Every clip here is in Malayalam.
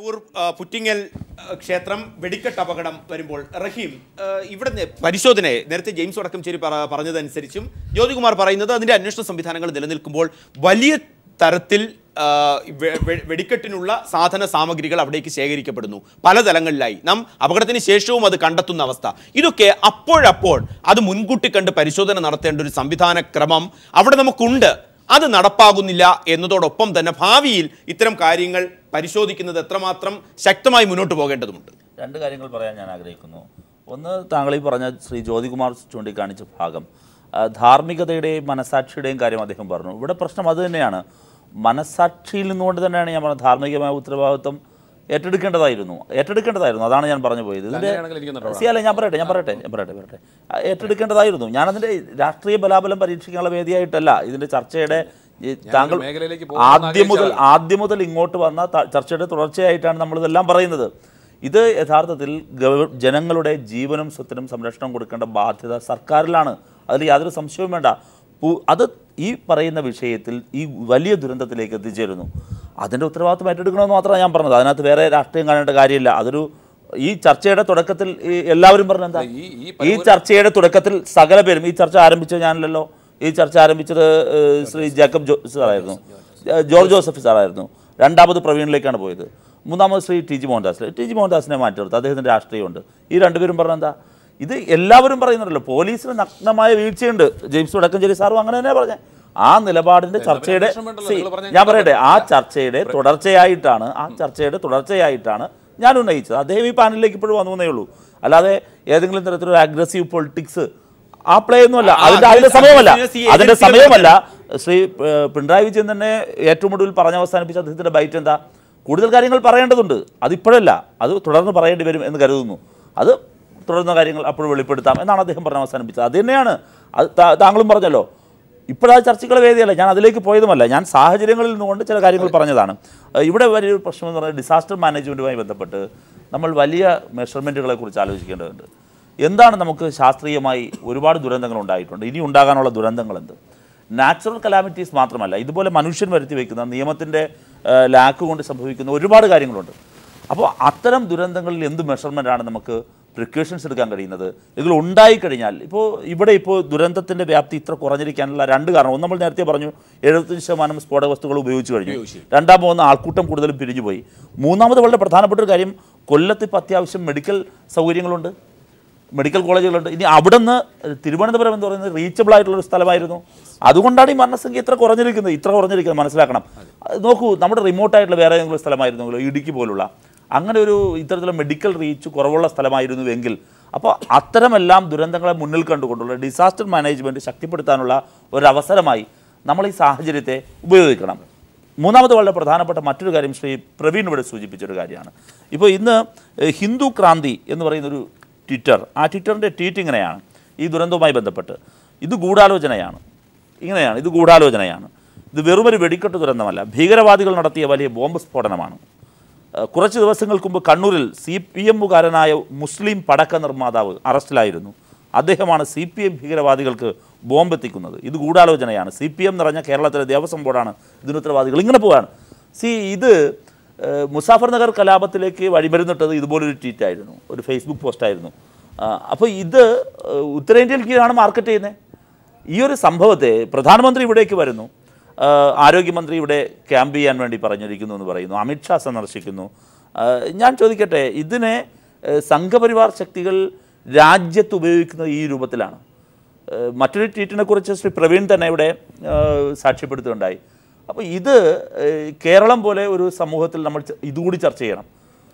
പറവൂർ ആ, പുറ്റിങ്ങൽ ആ, ക്ഷേത്രം വെടിക്കെട്ട് അപകടം വരുമ്പോൾ റഹീം ആ, ഇവിടെ നെ- പരിശോധന നേരത്തെ ജെയിംസ് വടക്കംചേരി പറ- പറഞ്ഞതനുസരിച്ചും ജ്യോതികുമാർ പറയുന്നത് അതിന്റെ അന്വേഷണ സംവിധാനങ്ങൾ നിലനിൽക്കുമ്പോൾ വലിയ തരത്തിൽ ആ, വെ- വെ- വെടിക്കെട്ടിനുള്ള സാധന സാമഗ്രികൾ അവിടേക്ക് ശേഖരിക്കപ്പെടുന്നു പല തലങ്ങളിലായി നാം അപകടത്തിന് ശേഷവും അത് കണ്ടെത്തുന്ന അവസ്ഥ ഇതൊക്കെ അപ്പോഴപ്പോൾ അത് മുൻകൂട്ടി കണ്ട് പരിശോധന നടത്തേണ്ട ഒരു സംവിധാന ക്രമം അവിടെ നമുക്കുണ്ട് അത് നടപ്പാകുന്നില്ല എന്നതോടൊപ്പം തന്നെ ഭാവിയിൽ ഇത്തരം കാര്യങ്ങൾ പരിശോധിക്കുന്നത് എത്രമാത്രം ശക്തമായി മുന്നോട്ട് പോകേണ്ടതുണ്ട് രണ്ട് കാര്യങ്ങൾ പറയാൻ ഞാൻ ആഗ്രഹിക്കുന്നു ഒന്ന് താങ്കൾ ഈ പറഞ്ഞ ശ്രീ ജ്യോതികുമാർ ചൂണ്ടിക്കാണിച്ച ഭാഗം ആ, ധാർമ്മികതയുടെയും മനസാക്ഷിയുടെയും കാര്യം അദ്ദേഹം പറഞ്ഞു ഇവിടെ പ്രശ്നം അത് തന്നെയാണ് മനസാക്ഷിയിൽ നിന്നുകൊണ്ട് തന്നെയാണ് ഞാൻ പറഞ്ഞത് ധാർമ്മികമായ ഉത്തരവാദിത്വം ഏറ്റെടുക്കേണ്ടതായിരുന്നു ഏറ്റെടുക്കേണ്ടതായിരുന്നു അതാണ് ഞാൻ പറഞ്ഞു പോയത് ഇതിന്റെ സി, അല്ല ഞാൻ പറയട്ടെ ഞാൻ പറയട്ടെ ഞാൻ പറയട്ടെ പറയട്ടെ ആ, ഏറ്റെടുക്കേണ്ടതായിരുന്നു ഞാനതിന്റെ രാഷ്ട്രീയ ബലാബലം പരീക്ഷിക്കാനുള്ള വേദിയായിട്ടല്ല ഇതിന്റെ ചർച്ചയുടെ ഈ താങ്കൾ മേഖലയിലേക്ക് പോകുമെന്ന് ആദ്യം മുതൽ ആദ്യം മുതൽ ഇങ്ങോട്ട് വന്ന ത- ചർച്ചയുടെ തുടർച്ചയായിട്ടാണ് നമ്മളിതെല്ലാം പറയുന്നത് ഇത് യഥാർത്ഥത്തിൽ ഗവ- ജനങ്ങളുടെ ജീവനും സ്വത്തിനും സംരക്ഷണം കൊടുക്കേണ്ട ബാധ്യത സർക്കാരിലാണ് അതിൽ യാതൊരു സംശയവും വേണ്ട പു- അത് ഈ പറയുന്ന വിഷയത്തിൽ ഈ വലിയ ദുരന്തത്തിലേക്ക് എത്തിച്ചേരുന്നു അതിൻ്റെ ഉത്തരവാദിത്വം ഏറ്റെടുക്കണമെന്ന് മാത്രമാണ് ഞാൻ പറഞ്ഞത് അതിനകത്ത് വേറെ രാഷ്ട്രീയം കാണേണ്ട കാര്യമില്ല അതൊരു ഈ ചർച്ചയുടെ തുടക്കത്തിൽ ഈ എല്ലാവരും പറഞ്ഞ എന്താ ഈ- ഈ ഈ ചർച്ചയുടെ തുടക്കത്തിൽ സകല പേരും ഈ ചർച്ച ആരംഭിച്ചത് ഞാനല്ലല്ലോ ഈ ചർച്ച ആരംഭിച്ചത് ഏഹ്, ശ്രീ ജേക്കബ് ജോ സാറായിരുന്നു ഏഹ്, ജോർജ് ജോസഫ് സാറായിരുന്നു രണ്ടാമത് പ്രവീണിലേക്കാണ് പോയത് മൂന്നാമത് Sri T G Mohandas T G മോഹൻദാസിനെ മാറ്റി നിർത്തും അദ്ദേഹത്തിൻ്റെ രാഷ്ട്രീയമുണ്ട് ഈ രണ്ടുപേരും പറഞ്ഞ എന്താ ഇത് എല്ലാവരും പറയുന്നുണ്ടല്ലോ പോലീസിന് നഗ്നമായ വീഴ്ചയുണ്ട് ജെയിംസ് വടക്കഞ്ചേരി സാറും അങ്ങനെ തന്നെ പറഞ്ഞത് ആ നിലപാടിന്റെ ചർച്ചയുടെ അന്വേഷണം വേണ്ടല്ലോ, See, നിങ്ങൾ പറഞ്ഞ ഞാൻ പറയട്ടെ ആ ചർച്ചയുടെ തുടർച്ചയായിട്ടാണ് ആ ചർച്ചയുടെ തുടർച്ചയായിട്ടാണ് ഞാൻ ഉന്നയിച്ചത് അദ്ദേഹം ഈ പാനലിലേക്ക് ഇപ്പോഴും വന്നു എന്നേ ഉള്ളൂ അല്ലാതെ ഏതെങ്കിലും തരത്തിലൊരു അഗ്രസീവ് പൊളിറ്റിക്സ് ആ പ്ലേ ഒന്നുമല്ല ആ, അതിന്റെ അതിന്റെ aggressive സമയമല്ല ഈ അതിന്റെ agency സമയമല്ല ശ്രീ ഏഹ്, പിണറായി വിജയൻ തന്നെ ഏറ്റവും ഒടുവിൽ പറഞ്ഞ് അവസാനിപ്പിച്ച അദ്ദേഹത്തിന്റെ ബൈറ്റ് എന്താ കൂടുതൽ കാര്യങ്ങൾ പറയേണ്ടതുണ്ട് അതിപ്പോഴല്ല അത് തുടർന്ന് പറയേണ്ടി വരും എന്ന് കരുതുന്നു അത് തുടർന്ന കാര്യങ്ങൾ അപ്പോഴും വെളിപ്പെടുത്താം എന്നാണ് അദ്ദേഹം പറഞ്ഞ് അവസാനിപ്പിച്ചത് അത് തന്നെയാണ് അത് താ- താങ്കളും പറഞ്ഞല്ലോ ഇപ്പോഴാ ചർച്ചകൾ വേദിയല്ല ഞാൻ അതിലേക്ക് പോയതുമല്ല ഞാൻ സാഹചര്യങ്ങളിൽ നിന്നുകൊണ്ട് ചില കാര്യങ്ങൾ പറഞ്ഞതാണ് ഏഹ് ഇവിടെ വലിയൊരു പ്രശ്നം എന്ന് പറഞ്ഞാൽ ഡിസാസ്റ്റർ മാനേജ്മെൻറ്റുമായി ബന്ധപ്പെട്ട് നമ്മൾ വലിയ മെഷർമെൻറ്റുകളെ കുറിച്ച് ആലോചിക്കേണ്ടതുണ്ട് എന്താണ് നമുക്ക് ശാസ്ത്രീയമായി ഒരുപാട് ദുരന്തങ്ങൾ ഉണ്ടായിട്ടുണ്ട് ഇനി ഉണ്ടാകാനുള്ള ദുരന്തങ്ങൾ എന്ത് നാച്ചുറൽ കലാമിറ്റീസ് മാത്രമല്ല ഇതുപോലെ മനുഷ്യൻ വരുത്തി വയ്ക്കുന്ന നിയമത്തിൻ്റെ ലാക്ക് കൊണ്ട് സംഭവിക്കുന്ന ഒരുപാട് കാര്യങ്ങളുണ്ട് അപ്പോൾ അത്തരം ദുരന്തങ്ങളിൽ എന്ത് മെഷർമെൻ്റാണ് നമുക്ക് പ്രിക്കോഷൻസ് എടുക്കാൻ കഴിയുന്നത് ഇതിൽ ഉണ്ടായിക്കഴിഞ്ഞാൽ ഇപ്പോൾ ഇവിടെ ഇപ്പോൾ ദുരന്തത്തിൻ്റെ വ്യാപ്തി ഇത്ര കുറഞ്ഞിരിക്കാനുള്ള രണ്ട് കാരണം ഒന്ന് നമ്മൾ നേരത്തെ പറഞ്ഞു എഴുപത്തഞ്ച് ശതമാനം സ്ഫോടക വസ്തുക്കൾ ഉപയോഗിച്ച് കഴിഞ്ഞു രണ്ടാമത് ഒന്ന് ആൾക്കൂട്ടം കൂടുതലും പിരിഞ്ഞുപോയി മൂന്നാമത് വളരെ പ്രധാനപ്പെട്ട ഒരു കാര്യം കൊല്ലത്ത് ഇപ്പോൾ അത്യാവശ്യം മെഡിക്കൽ സൗകര്യങ്ങളുണ്ട് മെഡിക്കൽ കോളേജുകളുണ്ട് ഇനി അവിടെ നിന്ന് തിരുവനന്തപുരം എന്ന് പറയുന്നത് റീച്ചബിൾ ആയിട്ടുള്ള ഒരു സ്ഥലമായിരുന്നു അതുകൊണ്ടാണ് ഈ മരണസംഖ്യ ഇത്ര കുറഞ്ഞിരിക്കുന്നത് ഇത്ര കുറഞ്ഞിരിക്കുന്നത് മനസ്സിലാക്കണം അത് നോക്കൂ നമ്മുടെ റിമോട്ട് ആയിട്ടുള്ള വേറെ ഏതെങ്കിലും സ്ഥലമായിരുന്നെങ്കിലോ ഇടുക്കി പോലുള്ള അങ്ങനെ ഒരു ഇത്തരത്തിലുള്ള മെഡിക്കൽ റീച്ച് കുറവുള്ള സ്ഥലമായിരുന്നുവെങ്കിൽ അപ്പോൾ അത്തരമെല്ലാം ദുരന്തങ്ങളെ മുന്നിൽ കണ്ടുകൊണ്ടുള്ള ഡിസാസ്റ്റർ മാനേജ്മെൻറ്റ് ശക്തിപ്പെടുത്താനുള്ള ഒരു അവസരമായി നമ്മൾ ഈ സാഹചര്യത്തെ ഉപയോഗിക്കണം മൂന്നാമത് വളരെ പ്രധാനപ്പെട്ട മറ്റൊരു കാര്യം ശ്രീ പ്രവീൺ ഇവിടെ സൂചിപ്പിച്ചൊരു കാര്യമാണ് ഇപ്പോൾ ഇന്ന് ഏഹ്, ഹിന്ദു ക്രാന്തി എന്ന് പറയുന്നൊരു ട്വിറ്റർ ആ ട്വിറ്ററിൻ്റെ ട്വീറ്റ് ഇങ്ങനെയാണ് ഈ ദുരന്തവുമായി ബന്ധപ്പെട്ട് ഇത് ഗൂഢാലോചനയാണ് ഇങ്ങനെയാണ് ഇത് ഗൂഢാലോചനയാണ് ഇത് വെറുമൊരു വെടിക്കെട്ട് ദുരന്തമല്ല ഭീകരവാദികൾ നടത്തിയ വലിയ ബോംബ് സ്ഫോടനമാണ് ഏഹ്, കുറച്ച് ദിവസങ്ങൾക്ക് മുമ്പ് കണ്ണൂരിൽ സി പി എമ്മുകാരനായ മുസ്ലിം പടക്ക നിർമ്മാതാവ് അറസ്റ്റിലായിരുന്നു അദ്ദേഹമാണ് സി പി എം ഭീകരവാദികൾക്ക് ബോംബ് എത്തിക്കുന്നത് ഇത് ഗൂഢാലോചനയാണ് സി പി എം നിറഞ്ഞ കേരളത്തിലെ ദേവസ്വം ബോർഡാണ് ഇതിന് ഉത്തരവാദികൾ ഇങ്ങനെ പോവാണ് സി ഇത് ഏഹ്, മുസാഫർ നഗർ കലാപത്തിലേക്ക് വഴിമരുന്നിട്ടത് ഇതുപോലൊരു ട്വീറ്റായിരുന്നു ഒരു ഫേസ്ബുക്ക് പോസ്റ്റായിരുന്നു അപ്പോൾ ഇത് ഏഹ്, ഉത്തരേന്ത്യയിൽ കീഴാണ് മാർക്കറ്റ് ചെയ്യുന്നത് ഈ ഒരു സംഭവത്തെ പ്രധാനമന്ത്രി ഇവിടേക്ക് വരുന്നു ആ, ആരോഗ്യമന്ത്രി ഇവിടെ ക്യാമ്പ് ചെയ്യാൻ വേണ്ടി പറഞ്ഞിരിക്കുന്നു എന്ന് പറയുന്നു അമിത്ഷാ സന്ദർശിക്കുന്നു ആ, ഞാൻ ചോദിക്കട്ടെ ഇതിനെ ഏ, സംഘപരിവാർ ശക്തികൾ രാജ്യത്ത് ഉപയോഗിക്കുന്നത് ഈ രൂപത്തിലാണ് ഏ, മറ്റൊരു ട്വീറ്റിനെ കുറിച്ച് ശ്രീ പ്രവീൺ തന്നെ ഇവിടെ ആ, സാക്ഷ്യപ്പെടുത്തുകയുണ്ടായി അപ്പോൾ ഇത് ഏ, കേരളം പോലെ ഒരു സമൂഹത്തിൽ നമ്മൾ ച- ഇതുകൂടി ചർച്ച ചെയ്യണം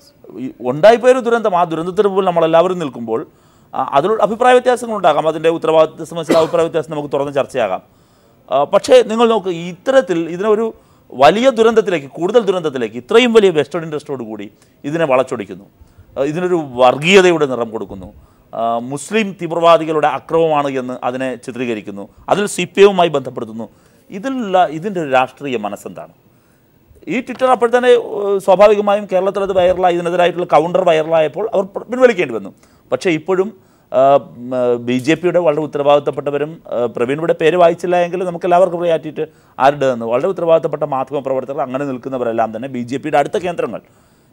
ഈ ഉണ്ടായിപ്പോയൊരു ദുരന്തം ആ ദുരന്തത്തിന് മുമ്പിൽ നമ്മളെല്ലാവരും നിൽക്കുമ്പോൾ ആ, അതിലുള്ള അഭിപ്രായ വ്യത്യാസങ്ങൾ ഉണ്ടാകാം അതിൻ്റെ ഉത്തരവാദിത്വ സംബന്ധിച്ചുള്ള അഭിപ്രായ വ്യത്യാസം നമുക്ക് തുറന്ന് ചർച്ചയാകാം ആ, പക്ഷേ നിങ്ങൾ നോക്ക് ഇത്തരത്തിൽ ഇതിനൊരു വലിയ ദുരന്തത്തിലേക്ക് കൂടുതൽ ദുരന്തത്തിലേക്ക് ഇത്രയും വലിയ വെസ്റ്റേൺ ഇൻട്രസ്റ്റോട് കൂടി ഇതിനെ വളച്ചൊടിക്കുന്നു ആ, ഇതിനൊരു വർഗീയതയുടെ നിറം കൊടുക്കുന്നു ആ, മുസ്ലിം തീവ്രവാദികളുടെ അക്രമമാണ് എന്ന് അതിനെ ചിത്രീകരിക്കുന്നു അതിൽ സി പി എമ്മുമായി ബന്ധപ്പെടുത്തുന്നു ഇതിലുള്ള ഇതിൻ്റെ ഒരു രാഷ്ട്രീയ മനസ്സെന്താണ് ഈ ട്വിറ്റർ അപ്പോൾ തന്നെ ഏഹ്, സ്വാഭാവികമായും കേരളത്തിൽ അത് വൈറലായി ഇതിനെതിരായിട്ടുള്ള കൗണ്ടർ വൈറലായപ്പോൾ അവർ പ്ര- പിൻവലിക്കേണ്ടി വന്നു പക്ഷേ ഇപ്പോഴും ബി ജെ പിയുടെ വളരെ ഉത്തരവാദിത്തപ്പെട്ടവരും ഏഹ്, പ്രവീൺ ഇവിടെ പേര് വായിച്ചില്ല എങ്കിലും നമുക്ക് എല്ലാവർക്കും അറിയാറ്റിയിട്ട് ആരുടെ എന്ന് വളരെ ഉത്തരവാദിത്തപ്പെട്ട മാധ്യമ പ്രവർത്തകർ അങ്ങനെ നിൽക്കുന്നവരെല്ലാം തന്നെ ബി ജെ പിയുടെ അടുത്ത കേന്ദ്രങ്ങൾ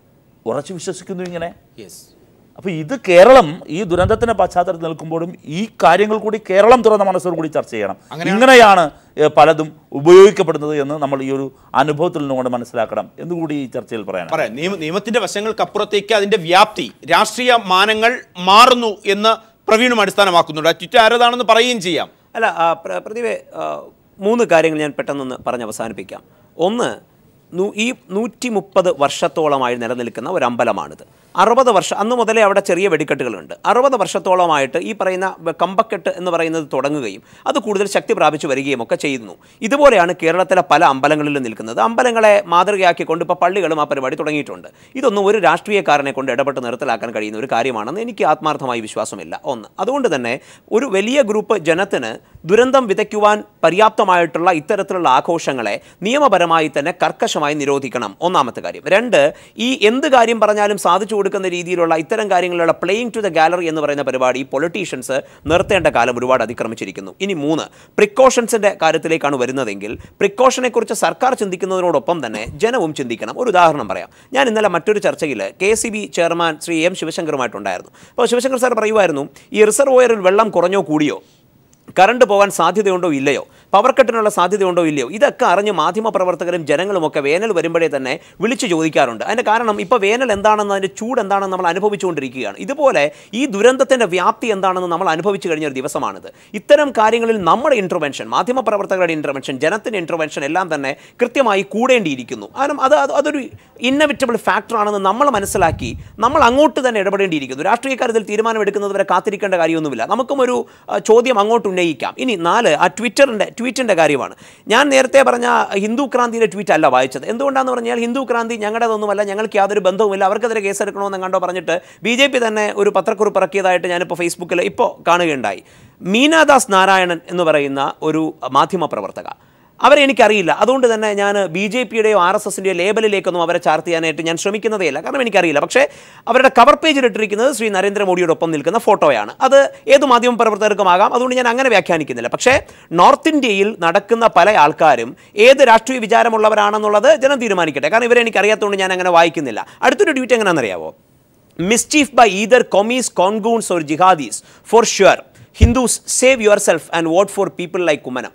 ഉറച്ചു വിശ്വസിക്കുന്നു ഇങ്ങനെ യെസ് അപ്പോൾ ഇത് കേരളം ഈ ദുരന്തത്തിന്റെ പശ്ചാത്തലത്തിൽ നിൽക്കുമ്പോഴും ഈ കാര്യങ്ങൾ കൂടി കേരളം തുറന്ന മനസ്സോട് കൂടി ചർച്ച ചെയ്യണം ഇങ്ങനെയാണ് ഏഹ്, പലതും ഉപയോഗിക്കപ്പെടുന്നത് എന്ന് നമ്മൾ ഈ ഒരു അനുഭവത്തിൽ നിന്നുകൊണ്ട് മനസ്സിലാക്കണം എന്നുകൂടി ഈ ചർച്ചയിൽ പറയാനാണ് പറയാം നിയമ നിയമത്തിന്റെ വശങ്ങൾക്കപ്പുറത്തേക്ക് അതിന്റെ വ്യാപ്തി രാഷ്ട്രീയ മാനങ്ങൾ മാറുന്നു എന്ന് പ്രവീണും അടിസ്ഥാനമാക്കുന്നുണ്ട് ആ ട്വിറ്റർ ആരതാണെന്ന് പറയുകയും ചെയ്യാം അല്ല ആ, പ്ര- പ്രതിഭെ ആ, മൂന്ന് കാര്യങ്ങൾ ഞാൻ പെട്ടെന്നൊന്ന് പറഞ്ഞ് അവസാനിപ്പിക്കാം ഒന്ന് നൂ- ഈ നൂറ്റി മുപ്പത് വർഷത്തോളമായി നിലനിൽക്കുന്ന ഒരു അമ്പലമാണിത് അറുപത് വർഷം അന്ന് മുതലേ അവിടെ ചെറിയ വെടിക്കെട്ടുകളുണ്ട് അറുപത് വർഷത്തോളമായിട്ട് ഈ പറയുന്ന വ- കമ്പക്കെട്ട് എന്ന് പറയുന്നത് തുടങ്ങുകയും അത് കൂടുതൽ ശക്തി പ്രാപിച്ചു വരികയും ഒക്കെ ചെയ്യുന്നു ഇതുപോലെയാണ് കേരളത്തിലെ പല അമ്പലങ്ങളിലും നിൽക്കുന്നത് അമ്പലങ്ങളെ മാതൃകയാക്കിക്കൊണ്ട് ഇപ്പോൾ പള്ളികളും ആ പരിപാടി തുടങ്ങിയിട്ടുണ്ട് ഇതൊന്നും ഒരു രാഷ്ട്രീയക്കാരനെ കൊണ്ട് ഇടപെട്ട് നിർത്തലാക്കാൻ കഴിയുന്ന ഒരു കാര്യമാണെന്ന് എനിക്ക് ആത്മാർത്ഥമായി വിശ്വാസമില്ല ഒന്ന് അതുകൊണ്ട് തന്നെ ഒരു വലിയ ഗ്രൂപ്പ് ജനത്തിന് ദുരന്തം വിതയ്ക്കുവാൻ പര്യാപ്തമായിട്ടുള്ള ഇത്തരത്തിലുള്ള ആഘോഷങ്ങളെ നിയമപരമായി തന്നെ കർക്കശമായി നിരോധിക്കണം ഒന്നാമത്തെ കാര്യം രണ്ട് ഈ എന്ത് കാര്യം പറഞ്ഞാലും സാധിച്ചു കൊടുക്കുന്ന രീതിയിലുള്ള ഇത്തരം കാര്യങ്ങളിലുള്ള പ്ലേയിങ് ടു ദ ഗാലറി എന്ന് പറയുന്ന പരിപാടി പൊളിറ്റീഷ്യൻസ് നിർത്തേണ്ട കാലം ഒരുപാട് അതിക്രമിച്ചിരിക്കുന്നു ഇനി മൂന്ന് പ്രിക്കോഷൻസിന്റെ കാര്യത്തിലേക്കാണ് വരുന്നതെങ്കിൽ പ്രിക്കോഷനെ കുറിച്ച് സർക്കാർ ചിന്തിക്കുന്നതിനോടൊപ്പം തന്നെ ജനവും ചിന്തിക്കണം ഒരു ഉദാഹരണം പറയാം ഞാൻ ഇന്നലെ മറ്റൊരു ചർച്ചയിൽ K C B chairman Sri M ശിവശങ്കറുമായിട്ടുണ്ടായിരുന്നു അപ്പോൾ ശിവശങ്കർ സാർ പറയുമായിരുന്നു ഈ റിസർവോയറിൽ വെള്ളം കുറഞ്ഞോ കൂടിയോ കറണ്ട് പോകാൻ സാധ്യതയുണ്ടോ ഇല്ലയോ പവർ കട്ടിനുള്ള സാധ്യതയുണ്ടോ ഇല്ലയോ ഇതൊക്കെ അറിഞ്ഞ് മാധ്യമപ്രവർത്തകരും ജനങ്ങളുമൊക്കെ വേനൽ വരുമ്പോഴേ തന്നെ വിളിച്ചു ചോദിക്കാറുണ്ട് അതിൻ്റെ കാരണം ഇപ്പോൾ വേനൽ എന്താണെന്ന് അതിൻ്റെ ചൂട് എന്താണെന്ന് നമ്മൾ അനുഭവിച്ചുകൊണ്ടിരിക്കുകയാണ് ഇതുപോലെ ഈ ദുരന്തത്തിൻ്റെ വ്യാപ്തി എന്താണെന്ന് നമ്മൾ അനുഭവിച്ചു കഴിഞ്ഞ ഒരു ദിവസമാണിത് ഇത്തരം കാര്യങ്ങളിൽ നമ്മുടെ ഇൻ്റർവെൻഷൻ മാധ്യമപ്രവർത്തകരുടെ ഇൻ്റർവെൻഷൻ ജനത്തിൻ്റെ ഇൻ്റർവെൻഷൻ എല്ലാം തന്നെ കൃത്യമായി കൂടേണ്ടിയിരിക്കുന്നു കാരണം അത് അത് അതൊരു ഇന്നവിറ്റബിൾ ഫാക്ടറാണെന്ന് നമ്മൾ മനസ്സിലാക്കി നമ്മൾ അങ്ങോട്ട് തന്നെ ഇടപെടേണ്ടിയിരിക്കുന്നു രാഷ്ട്രീയക്കാർ ഇതിൽ തീരുമാനമെടുക്കുന്നത് വരെ കാത്തിരിക്കേണ്ട കാര്യമൊന്നുമില്ല നമുക്കും ഒരു ആ, ചോദ്യം അങ്ങോട്ട് ഉന്നയിക്കാം ഇനി നാല് ആ ട്വിറ്ററിൻ്റെ ട്വീറ്റിൻ്റെ കാര്യമാണ് ഞാൻ നേരത്തെ പറഞ്ഞ ഹിന്ദു ക്രാന്തിയുടെ ട്വീറ്റ് അല്ല വായിച്ചത് എന്തുകൊണ്ടാണെന്ന് പറഞ്ഞാൽ ഹിന്ദു ക്രാന്തി ഞങ്ങളുടേതൊന്നുമല്ല ഞങ്ങൾക്ക് യാതൊരു ബന്ധവുമില്ല അവർക്കെതിരെ കേസെടുക്കണമെന്ന് കണ്ടോ പറഞ്ഞിട്ട് ബി ജെ പി തന്നെ ഒരു പത്രക്കുറിപ്പ് ഇറക്കിയതായിട്ട് ഞാനിപ്പോൾ ഫേസ്ബുക്കിൽ ഇപ്പോൾ കാണുകയുണ്ടായി മീനാദാസ് നാരായണൻ എന്ന് പറയുന്ന ഒരു മാധ്യമ പ്രവർത്തക അവരെ എനിക്കറിയില്ല അതുകൊണ്ട് തന്നെ ഞാൻ ബി ജെ പിയുടെയോ ആർ എസ് എസിൻ്റെയോ ലേബലിലേക്കൊന്നും അവരെ ചാർത്ത് ചെയ്യാനായിട്ട് ഞാൻ ശ്രമിക്കുന്നതേയില്ല കാരണം എനിക്കറിയില്ല പക്ഷേ അവരുടെ കവർ പേജിൽ ഇട്ടിരിക്കുന്നത് ശ്രീ നരേന്ദ്രമോദിയോടൊപ്പം നിൽക്കുന്ന ഫോട്ടോയാണ് അത് ഏത് മാധ്യമ പ്രവർത്തകർക്കുമാകാം അതുകൊണ്ട് ഞാൻ അങ്ങനെ വ്യാഖ്യാനിക്കുന്നില്ല പക്ഷേ നോർത്ത് ഇന്ത്യയിൽ നടക്കുന്ന പല ആൾക്കാരും ഏത് രാഷ്ട്രീയ വിചാരമുള്ളവരാണെന്നുള്ളത് ജനം തീരുമാനിക്കട്ടെ കാരണം ഇവരെ എനിക്കറിയാത്തതുകൊണ്ട് ഞാൻ അങ്ങനെ വായിക്കുന്നില്ല അടുത്തൊരു ട്വീറ്റ് എങ്ങനെയാണെന്നറിയാവോ mischief by either commies, congoons or jihadis. For sure, Hindus save yourself and vote for people like Kumanam.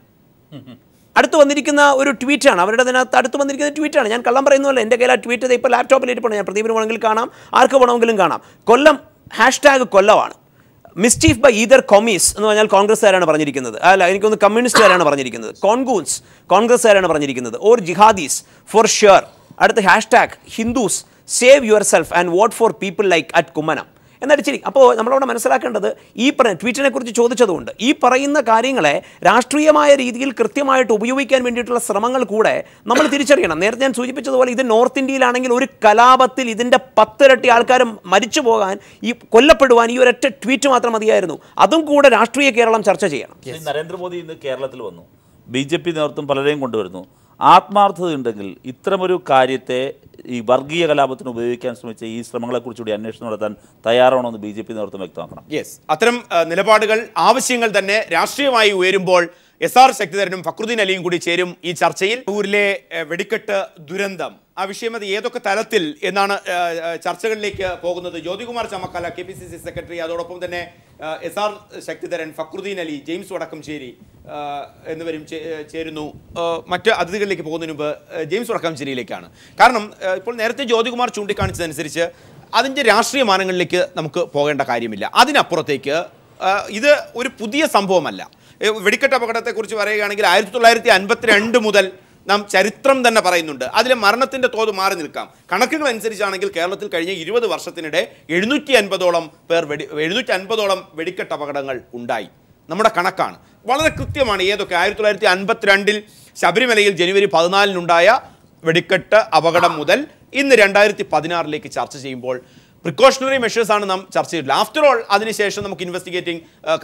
അടുത്ത് വന്നിരിക്കുന്ന ഒരു ട്വീറ്റാണ് അവരുടെ അതിനകത്ത് അടുത്ത് വന്നിരിക്കുന്ന ട്വീറ്റാണ് ഞാൻ കള്ളം പറയുന്നതല്ല എൻ്റെ കയ്യിൽ ആ ട്വീറ്റ് ഇപ്പോൾ ലാപ്ടോപ്പിൽ ഇരിപ്പുണ്ട് ഞാൻ പ്രദീപിന് വേണമെങ്കിൽ കാണാം ആർക്ക് വേണമെങ്കിലും കാണാം കൊല്ലം ഹാഷ്ടാഗ് കൊല്ലമാണ് മിസ്റ്റീഫ് ബൈ ഈദർ കൊമീസ് എന്ന് പറഞ്ഞാൽ കോൺഗ്രസ്സുകാരാണ് പറഞ്ഞിരിക്കുന്നത് അല്ല എനിക്കൊന്ന് കമ്മ്യൂണിസ്റ്റുകാരാണ് പറഞ്ഞിരിക്കുന്നത് കോൺഗൂൺസ് കോൺഗ്രസ്സുകാരാണ് പറഞ്ഞിരിക്കുന്നത് ഓർ ജിഹാദീസ് ഫോർ ഷ്യൂർ അടുത്ത hashtag Hindus save yourself and vote for people like at Kummanam എന്നടിച്ചിരി അപ്പോൾ നമ്മളവിടെ മനസ്സിലാക്കേണ്ടത് ഈ പറ ട്വീറ്റിനെ കുറിച്ച് ചോദിച്ചതുകൊണ്ട് ഈ പറയുന്ന കാര്യങ്ങളെ രാഷ്ട്രീയമായ രീതിയിൽ കൃത്യമായിട്ട് ഉപയോഗിക്കാൻ വേണ്ടിയിട്ടുള്ള ശ്രമങ്ങൾ കൂടെ നമ്മൾ തിരിച്ചറിയണം നേരത്തെ ഞാൻ സൂചിപ്പിച്ചതുപോലെ ഇത് നോർത്ത് ഇന്ത്യയിലാണെങ്കിൽ ഒരു കലാപത്തിൽ ഇതിൻ്റെ പത്തിരട്ടി ആൾക്കാർ മരിച്ചു പോകാൻ ഈ കൊല്ലപ്പെടുവാൻ ഈ ഒരൊറ്റ ട്വീറ്റ് മാത്രം മതിയായിരുന്നു അതും കൂടെ രാഷ്ട്രീയ കേരളം ചർച്ച ചെയ്യണം ശ്രീ നരേന്ദ്രമോദി ഇന്ന് കേരളത്തിൽ വന്നു ബി ജെ പി നേതൃത്വം പലരെയും കൊണ്ടുവരുന്നു ആത്മാർത്ഥതയുണ്ടെങ്കിൽ ഇത്തരമൊരു കാര്യത്തെ ഈ വർഗീയ കലാപത്തിന് ഉപയോഗിക്കാൻ ശ്രമിച്ച ഈ ശ്രമങ്ങളെക്കുറിച്ചുകൂടി അന്വേഷണം നടത്താൻ തയ്യാറാണോ എന്ന് ബി ജെ പി നേതൃത്വം വ്യക്തമാക്കണം യെസ് അത്തരം ആ, നിലപാടുകൾ ആവശ്യങ്ങൾ തന്നെ രാഷ്ട്രീയമായി ഉയരുമ്പോൾ എസ് ആർ ശക്തിധരനും ഫക്രുദ്ദീൻ അലിയും കൂടി ചേരും ഈ ചർച്ചയിൽ ഊരിലെ ഏ, വെടിക്കെട്ട് ദുരന്തം ആ വിഷയം അത് ഏതൊക്കെ തലത്തിൽ എന്നാണ് ഏ, ഏ, ചർച്ചകളിലേക്ക് പോകുന്നത് Jyothikumar Chamakkala K P C C secretary അതോടൊപ്പം തന്നെ S R Sakthidharan Fakruddin Ali James Vadakkanchery ആ, എന്നിവരും ചേ- ഏ, ചേരുന്നു ആ, മറ്റ് അതിഥികളിലേക്ക് പോകുന്നതിന് മുമ്പ് ഏ, ജെയിംസ് വടക്കംചേരിയിലേക്കാണ് കാരണം ഏ, ഇപ്പോൾ നേരത്തെ ജ്യോതികുമാർ ചൂണ്ടിക്കാണിച്ചതനുസരിച്ച് അതിൻ്റെ രാഷ്ട്രീയ മാനങ്ങളിലേക്ക് നമുക്ക് പോകേണ്ട കാര്യമില്ല അതിനപ്പുറത്തേക്ക് ആ, ഇത് ഒരു പുതിയ സംഭവമല്ല ഏ, വെടിക്കെട്ട് അപകടത്തെക്കുറിച്ച് പറയുകയാണെങ്കിൽ ആയിരത്തി തൊള്ളായിരത്തി അൻപത്തിരണ്ട് മുതൽ നാം ചരിത്രം തന്നെ പറയുന്നുണ്ട് അതിലെ മരണത്തിന്റെ തോത് മാറി നിൽക്കാം കണക്കുകൾ അനുസരിച്ചാണെങ്കിൽ കേരളത്തിൽ കഴിഞ്ഞ ഇരുപത് വർഷത്തിനിടെ എഴുന്നൂറ്റി അൻപതോളം പേർ വെടി എഴുന്നൂറ്റി അൻപതോളം വെടിക്കെട്ട് അപകടങ്ങൾ ഉണ്ടായി നമ്മുടെ കണക്കാണ് വളരെ കൃത്യമാണ് ഏതൊക്കെ ആയിരത്തി തൊള്ളായിരത്തി അൻപത്തിരണ്ടിൽ ശബരിമലയിൽ ജനുവരി പതിനാലിനുണ്ടായ വെടിക്കെട്ട് അപകടം മുതൽ ഇന്ന് രണ്ടായിരത്തി പതിനാറിലേക്ക് ചർച്ച ചെയ്യുമ്പോൾ പ്രിക്കോഷണറി മെഷേഴ്സ് ആണ് നാം ചർച്ച ചെയ്തിട്ടുള്ളത് ആഫ്റ്റർ ഓൾ അതിനുശേഷം നമുക്ക് ഇൻവെസ്റ്റിഗേറ്റിംഗ്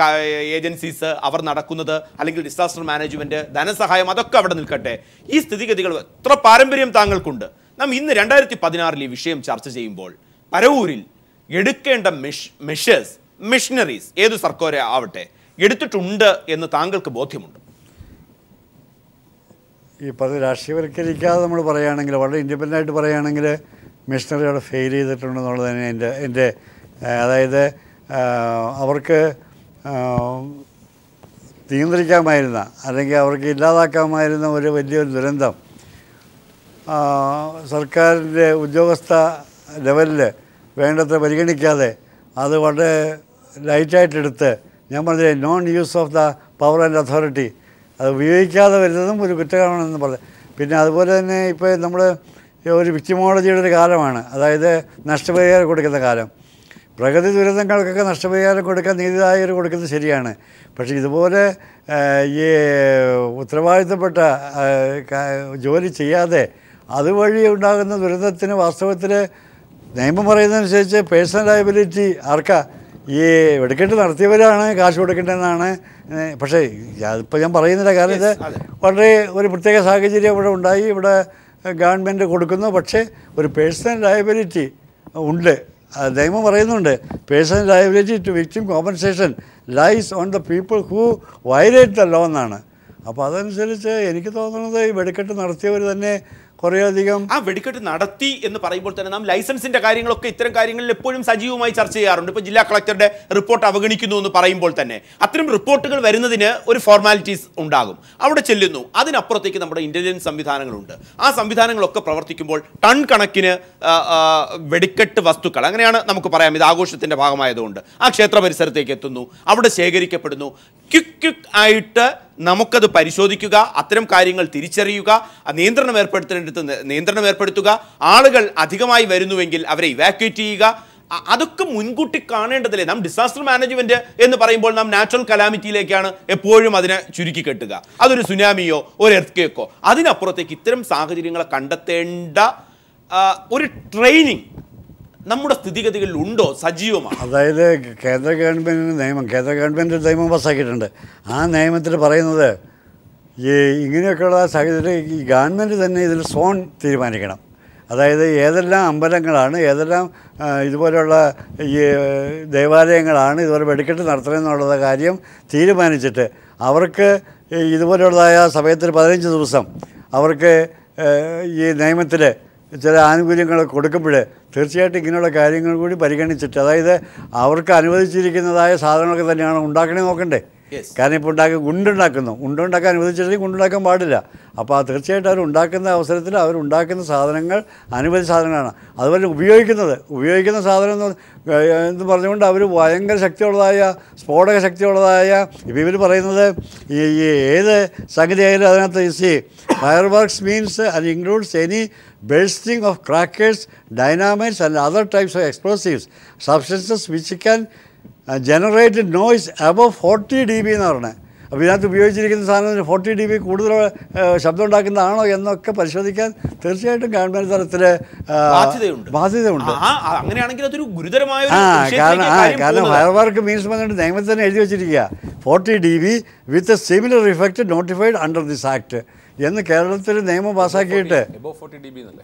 ഏജൻസീസ് അവർ നടക്കുന്നത് അല്ലെങ്കിൽ ഡിസാസ്റ്റർ മാനേജ്മെന്റ് ധനസഹായം അതൊക്കെ അവിടെ നിൽക്കട്ടെ ഈ സ്ഥിതിഗതികൾ എത്ര പാരമ്പര്യം താങ്കൾക്കുണ്ട് നാം ഇന്ന് രണ്ടായിരത്തി പതിനാറിൽ ഈ വിഷയം ചർച്ച ചെയ്യുമ്പോൾ പരവൂരിൽ എടുക്കേണ്ട മെഷ് മെഷേഴ്സ് മിഷനറീസ് ഏത് സർക്കാർ ആവട്ടെ എടുത്തിട്ടുണ്ട് എന്ന് താങ്കൾക്ക് ബോധ്യമുണ്ട് ഈ പറഞ്ഞ രാഷ്ട്രീയവൽക്കരിക്കാതെ നമ്മൾ പറയുകയാണെങ്കിൽ വളരെ ഇൻഡിപെൻഡൻ്റ് ആയിട്ട് പറയുകയാണെങ്കിൽ മിഷണറി അവിടെ ഫെയിൽ ചെയ്തിട്ടുണ്ടെന്നുള്ളത് തന്നെ എൻ്റെ എൻ്റെ ആ, അതായത് ആ, അവർക്ക് ആ, നിയന്ത്രിക്കാമായിരുന്ന അല്ലെങ്കിൽ അവർക്ക് ഇല്ലാതാക്കാമായിരുന്ന ഒരു വലിയൊരു ദുരന്തം ആ, സർക്കാരിൻ്റെ ഉദ്യോഗസ്ഥ ലെവലിൽ വേണ്ടത്ര പരിഗണിക്കാതെ അത് വളരെ ലൈറ്റായിട്ടെടുത്ത് ഞാൻ പറഞ്ഞില്ലേ non use of the power and authority അത് ഉപയോഗിക്കാതെ വരുന്നതും ഒരു കുറ്റകരമാണെന്ന് പറഞ്ഞു പിന്നെ അതുപോലെ തന്നെ ഇപ്പോൾ നമ്മൾ ഒരു വിക്ടിമോളജിയുടെ ഒരു കാലമാണ് അതായത് നഷ്ടപരിഹാരം കൊടുക്കുന്ന കാലം പ്രകൃതി ദുരന്തങ്ങൾക്കൊക്കെ നഷ്ടപരിഹാരം കൊടുക്കാൻ നീതിദായകർ കൊടുക്കുന്നത് ശരിയാണ് പക്ഷേ ഇതുപോലെ ആ, ഈ ഉത്തരവാദിത്തപ്പെട്ട ആ, ക- ജോലി ചെയ്യാതെ അതുവഴി ഉണ്ടാകുന്ന ദുരന്തത്തിന് വാസ്തവത്തിൽ നിയമം പറയുന്നതനുസരിച്ച് പേഴ്സണൽ ലയബിലിറ്റി ആർക്കാ ഈ വെടിക്കെട്ട് നടത്തിയവരാണ് കാശ് കൊടുക്കേണ്ടതെന്നാണ് ഏ, പക്ഷേ അതിപ്പോൾ ഞാൻ പറയുന്നില്ല കാരണം ഇത് Yes, അതെ. വളരെ ഒരു പ്രത്യേക സാഹചര്യം ഇവിടെ ഉണ്ടായി ഇവിടെ ഗവൺമെൻറ് കൊടുക്കുന്നു പക്ഷേ ഒരു പേഴ്സണൽ ലയബിലിറ്റി ഉണ്ട് ആ, നിയമം പറയുന്നുണ്ട് personal liability to victim compensation lies on the people who violate the law എന്നാണ് അപ്പോൾ അതനുസരിച്ച് എനിക്ക് തോന്നുന്നത് ഈ വെടിക്കെട്ട് നടത്തിയവർ തന്നെ കുറേയധികം ആ വെടിക്കെട്ട് നടത്തി എന്ന് പറയുമ്പോൾ തന്നെ നാം ലൈസൻസിന്റെ കാര്യങ്ങളൊക്കെ ഇത്തരം കാര്യങ്ങളിൽ എപ്പോഴും സജീവമായി ചർച്ച ചെയ്യാറുണ്ട് ഇപ്പോൾ ജില്ലാ കളക്ടറുടെ റിപ്പോർട്ട് അവഗണിക്കുന്നു എന്ന് പറയുമ്പോൾ തന്നെ അത്തരം റിപ്പോർട്ടുകൾ വരുന്നതിന് ഒരു ഫോർമാലിറ്റീസ് ഉണ്ടാകും അവിടെ ചെല്ലുന്നു അതിനപ്പുറത്തേക്ക് നമ്മുടെ ഇന്റലിജൻസ് സംവിധാനങ്ങളുണ്ട് ആ സംവിധാനങ്ങളൊക്കെ പ്രവർത്തിക്കുമ്പോൾ ടൺ കണക്കിന് ആ, ആ, വെടിക്കെട്ട് വസ്തുക്കൾ അങ്ങനെയാണ് നമുക്ക് പറയാം ഇത് ആഘോഷത്തിന്റെ ഭാഗമായതുകൊണ്ട് ആ ക്ഷേത്ര പരിസരത്തേക്ക് എത്തുന്നു അവിടെ ശേഖരിക്കപ്പെടുന്നു ക്വിക്ക് ക്വിക്ക് ആയിട്ട് നമുക്കത് പരിശോധിക്കുക അത്തരം കാര്യങ്ങൾ തിരിച്ചറിയുക ആ നിയന്ത്രണം ഏർപ്പെടുത്തേണ്ടടുത്ത് നി- നിയന്ത്രണം ഏർപ്പെടുത്തുക ആളുകൾ അധികമായി വരുന്നുവെങ്കിൽ അവരെ ഇവാക്യുവേറ്റ് ചെയ്യുക അ- അതൊക്കെ മുൻകൂട്ടി കാണേണ്ടതല്ലേ നാം ഡിസാസ്റ്റർ മാനേജ്മെന്റ് എന്ന് പറയുമ്പോൾ നാം നാച്ചുറൽ കലാമിറ്റിയിലേക്കാണ് എപ്പോഴും അതിനെ ചുരുക്കി കെട്ടുക അതൊരു സുനാമിയോ ഒരു എർത്ത് അതിനപ്പുറത്തേക്ക് ഇത്തരം സാഹചര്യങ്ങളെ കണ്ടെത്തേണ്ട ആ, ഒരു ട്രെയിനിങ് നമ്മുടെ സ്ഥിതിഗതികളിൽ ഉണ്ടോ സജീവമാണ് അതായത് കേന്ദ്ര ഗവൺമെൻറ്റിന് നിയമം കേന്ദ്ര ഗവൺമെൻറ് ഒരു നിയമം പാസ്സാക്കിയിട്ടുണ്ട് ആ നിയമത്തിൽ പറയുന്നത് ഈ ഇങ്ങനെയൊക്കെയുള്ള സാഹചര്യം ഈ ഗവൺമെൻറ് തന്നെ ഇതിൽ സോൺ തീരുമാനിക്കണം അതായത് ഏതെല്ലാം അമ്പലങ്ങളാണ് ഏതെല്ലാം ആ, ഇതുപോലെയുള്ള ഈ ദേവാലയങ്ങളാണ് ഇതുപോലെ വെടിക്കെട്ട് നടത്തണമെന്നുള്ള കാര്യം തീരുമാനിച്ചിട്ട് അവർക്ക് ഈ ഇതുപോലെയുള്ളതായ സമയത്തിന് പതിനഞ്ച് ദിവസം അവർക്ക് ഏഹ്, ഈ നിയമത്തിൽ ചില ആനുകൂല്യങ്ങൾ കൊടുക്കുമ്പോൾ തീർച്ചയായിട്ടും ഇങ്ങനെയുള്ള കാര്യങ്ങൾ കൂടി പരിഗണിച്ചിട്ട് അതായത് അവർക്ക് അനുവദിച്ചിരിക്കുന്നതായ സാധനങ്ങളൊക്കെ തന്നെയാണ് ഉണ്ടാക്കണേ നോക്കണ്ടേ Yes. കാരണം ഇപ്പോൾ ഉണ്ടാക്കി ഗുണ്ടുണ്ടാക്കുന്നു ഗുണ്ടുണ്ടാക്കാൻ അനുവദിച്ചിട്ടുണ്ടെങ്കിൽ ഗുണ്ടുണ്ടാക്കാൻ പാടില്ല അപ്പോൾ ആ തീർച്ചയായിട്ടും അവർ ഉണ്ടാക്കുന്ന അവസരത്തിൽ അവർ ഉണ്ടാക്കുന്ന സാധനങ്ങൾ അനുവദിച്ച സാധനങ്ങളാണ് അതുപോലെ ഉപയോഗിക്കുന്നത് ഉപയോഗിക്കുന്ന സാധനം എന്ന് ഏഹ്, എന്ന് പറഞ്ഞുകൊണ്ട് അവർ ഭയങ്കര ശക്തിയുള്ളതായ സ്ഫോടക ശക്തിയുള്ളതായ ഇപ്പോൾ ഇവർ പറയുന്നത് ഈ ഈ ഏത് സംഗതി ആയാലും അതിനകത്ത് സി ഫയർ വർക്ക്സ് മീൻസ് അത് includes any bursting of crackers, dynamites and other types of explosives, substances which can uh, generate noise above 40 dB എന്ന് പറഞ്ഞത് അപ്പോൾ ഇതിനകത്ത് ഉപയോഗിച്ചിരിക്കുന്ന സാധനം ഫോർട്ടി ഡി ബി കൂടുതൽ ഏഹ്, ശബ്ദം ഉണ്ടാക്കുന്നതാണോ എന്നൊക്കെ പരിശോധിക്കാൻ തീർച്ചയായിട്ടും ഗവൺമെൻറ് തലത്തിൽ ബാധ്യതയുണ്ട്. ബാധ്യതയുണ്ട് ആ ആ, അങ്ങനെയാണെങ്കിൽ അതൊരു ഗുരുതരമായ ഒരു ആ വിഷയത്തിലേക്ക് കാരണം ആ കാര്യം കാരണം പോകുന്നത്. ഫയർ വർക്ക് മീൻസ് പറഞ്ഞിട്ട് നിയമത്തിൽ തന്നെ എഴുതി വെച്ചിരിക്കുക forty D B with a similar effect notified under this act എന്ന് കേരളത്തിൽ നിയമം പാസ്സാക്കിയിട്ട് എബോ ഫോർട്ടി ഡി ബി എന്നല്ലേ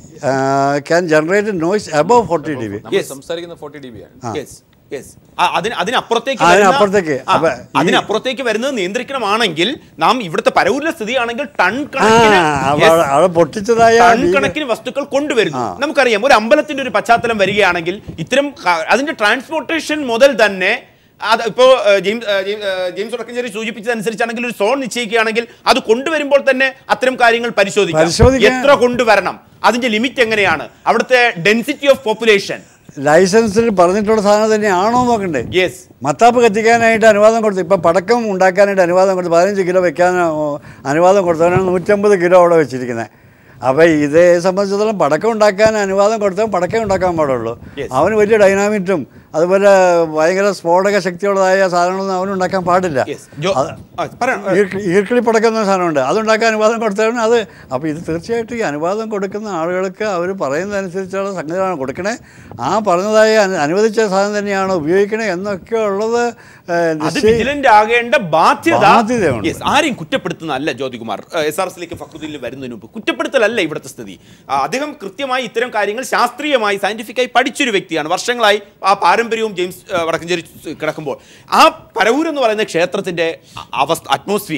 can generate noise above forty D B നമ്മൾ Yes. സംസാരിക്കുന്ന ഫോർട്ടി ഡി ബി ആണ് Yes, yes. ആ, അതിന് അതിനപ്പുറത്തേക്ക് ആ, വരുന്ന- അതിനപ്പുറത്തേക്ക്. ആ, അപ്പൊ ഈ- അതിനപ്പുറത്തേക്ക് വരുന്നത് നിയന്ത്രിക്കണമാണെങ്കിൽ നാം ഇവിടുത്തെ പരവൂരിലെ സ്ഥിതിയാണെങ്കിൽ ടൺ ആ കണക്കിന് അവ- yes, അവിടെ പൊട്ടിച്ചതായ ടൺ വീട് കണക്കിന് വസ്തുക്കൾ കൊണ്ടുവരുന്നു ആ. നമുക്കറിയാം ഒരു അമ്പലത്തിന്റെ ഒരു പശ്ചാത്തലം വരികയാണെങ്കിൽ ഇത്തരം ക- അതിന്റെ ട്രാൻസ്പോർട്ടേഷൻ മുതൽ തന്നെ അത് ഇപ്പോൾ ജെയിംസ് ഏഹ്, ജെയിംസ് ഏഹ്, ജെയിംസ് ഉടക്കഞ്ചേരി സൂചിപ്പിച്ചതനുസരിച്ചാണെങ്കിൽ ഒരു സോൺ നിശ്ചയിക്കുകയാണെങ്കിൽ അത് കൊണ്ടുവരുമ്പോൾ തന്നെ അത്തരം കാര്യങ്ങൾ പരിശോധിക്കാം പരിശോധിക്കാൻ- എത്ര കൊണ്ടുവരണം അതിന്റെ ലിമിറ്റ് എങ്ങനെയാണ് അവിടുത്തെ ഡെൻസിറ്റി ഓഫ് പോപ്പുലേഷൻ ലൈസൻസിൽ പറഞ്ഞിട്ടുള്ള സാധനം തന്നെയാണോ നോക്കണ്ടേ യെസ് മത്താപ്പ് കത്തിക്കാനായിട്ട് അനുവാദം കൊടുത്തു ഇപ്പം പടക്കം ഉണ്ടാക്കാനായിട്ട് അനുവാദം കൊടുത്തു പതിനഞ്ച് കിലോ വെക്കാൻ ഓ, അനുവാദം കൊടുത്തവനാണ് നൂറ്റമ്പത് കിലോ അവിടെ വെച്ചിരിക്കുന്നത് അപ്പോൾ ഇതേ സംബന്ധിച്ചിടത്തോളം പടക്കം ഉണ്ടാക്കാൻ അനുവാദം കൊടുത്താൽ പടക്കം ഉണ്ടാക്കാൻ പാടുള്ളൂ Yes. അവന് വലിയ ഡൈനാമിറ്റും അതുപോലെ ഭയങ്കര സ്ഫോടക ശക്തിയുള്ളതായ സാധനങ്ങളൊന്നും അവന് ഉണ്ടാക്കാൻ പാടില്ല യെസ് ജോ അത് ആ, പറയാം ഈർക്കിളി ഈർക്കിളി പടക്കുന്ന സാധനമുണ്ട് അതുണ്ടാക്കാൻ അനുവാദം കൊടുത്തവന് അത് അപ്പോൾ ഇത് തീർച്ചയായിട്ടും ഈ അനുവാദം കൊടുക്കുന്ന ആളുകൾക്ക് അവർ പറയുന്നതനുസരിച്ചുള്ള സംഗതികളാണ് കൊടുക്കണേ ആ പറഞ്ഞതായ അനു- അനുവദിച്ച സാധനം തന്നെയാണ് ഉപയോഗിക്കണേ എന്നൊക്കെ ഉള്ളത് ഏഹ്, അത് നിശ്ചയി- വിജിലന്റ് ആകേണ്ട ബാധ്യത ബാധ്യതയുണ്ട്. Yes, ആരെയും കുറ്റപ്പെടുത്തുന്നതല്ല ജ്യോതികുമാർ എസ് ആർ എസിലേക്ക് ഫക്രുദ്ദീനിൽ വരുന്നതിന് മുമ്പ് കുറ്റപ്പെടുത്തലല്ല ഇവിടുത്തെ സ്ഥിതി ആ, അദ്ദേഹം കൃത്യമായി ഇത്തരം കാര്യങ്ങൾ ശാസ്ത്രീയമായി സയന്റിഫിക്കായി പഠിച്ചൊരു വ്യക്തിയാണ് വർഷങ്ങളായി ആ പാരമ്പര്യവും ജെയിംസ് ആ, വടക്കഞ്ചേരി കിടക്കുമ്പോൾ ആ പരവൂർ എന്ന് പറയുന്ന ക്ഷേത്രത്തിന്റെ അ- അവസ്ഥ അറ്റ്മോസ്ഫിയർ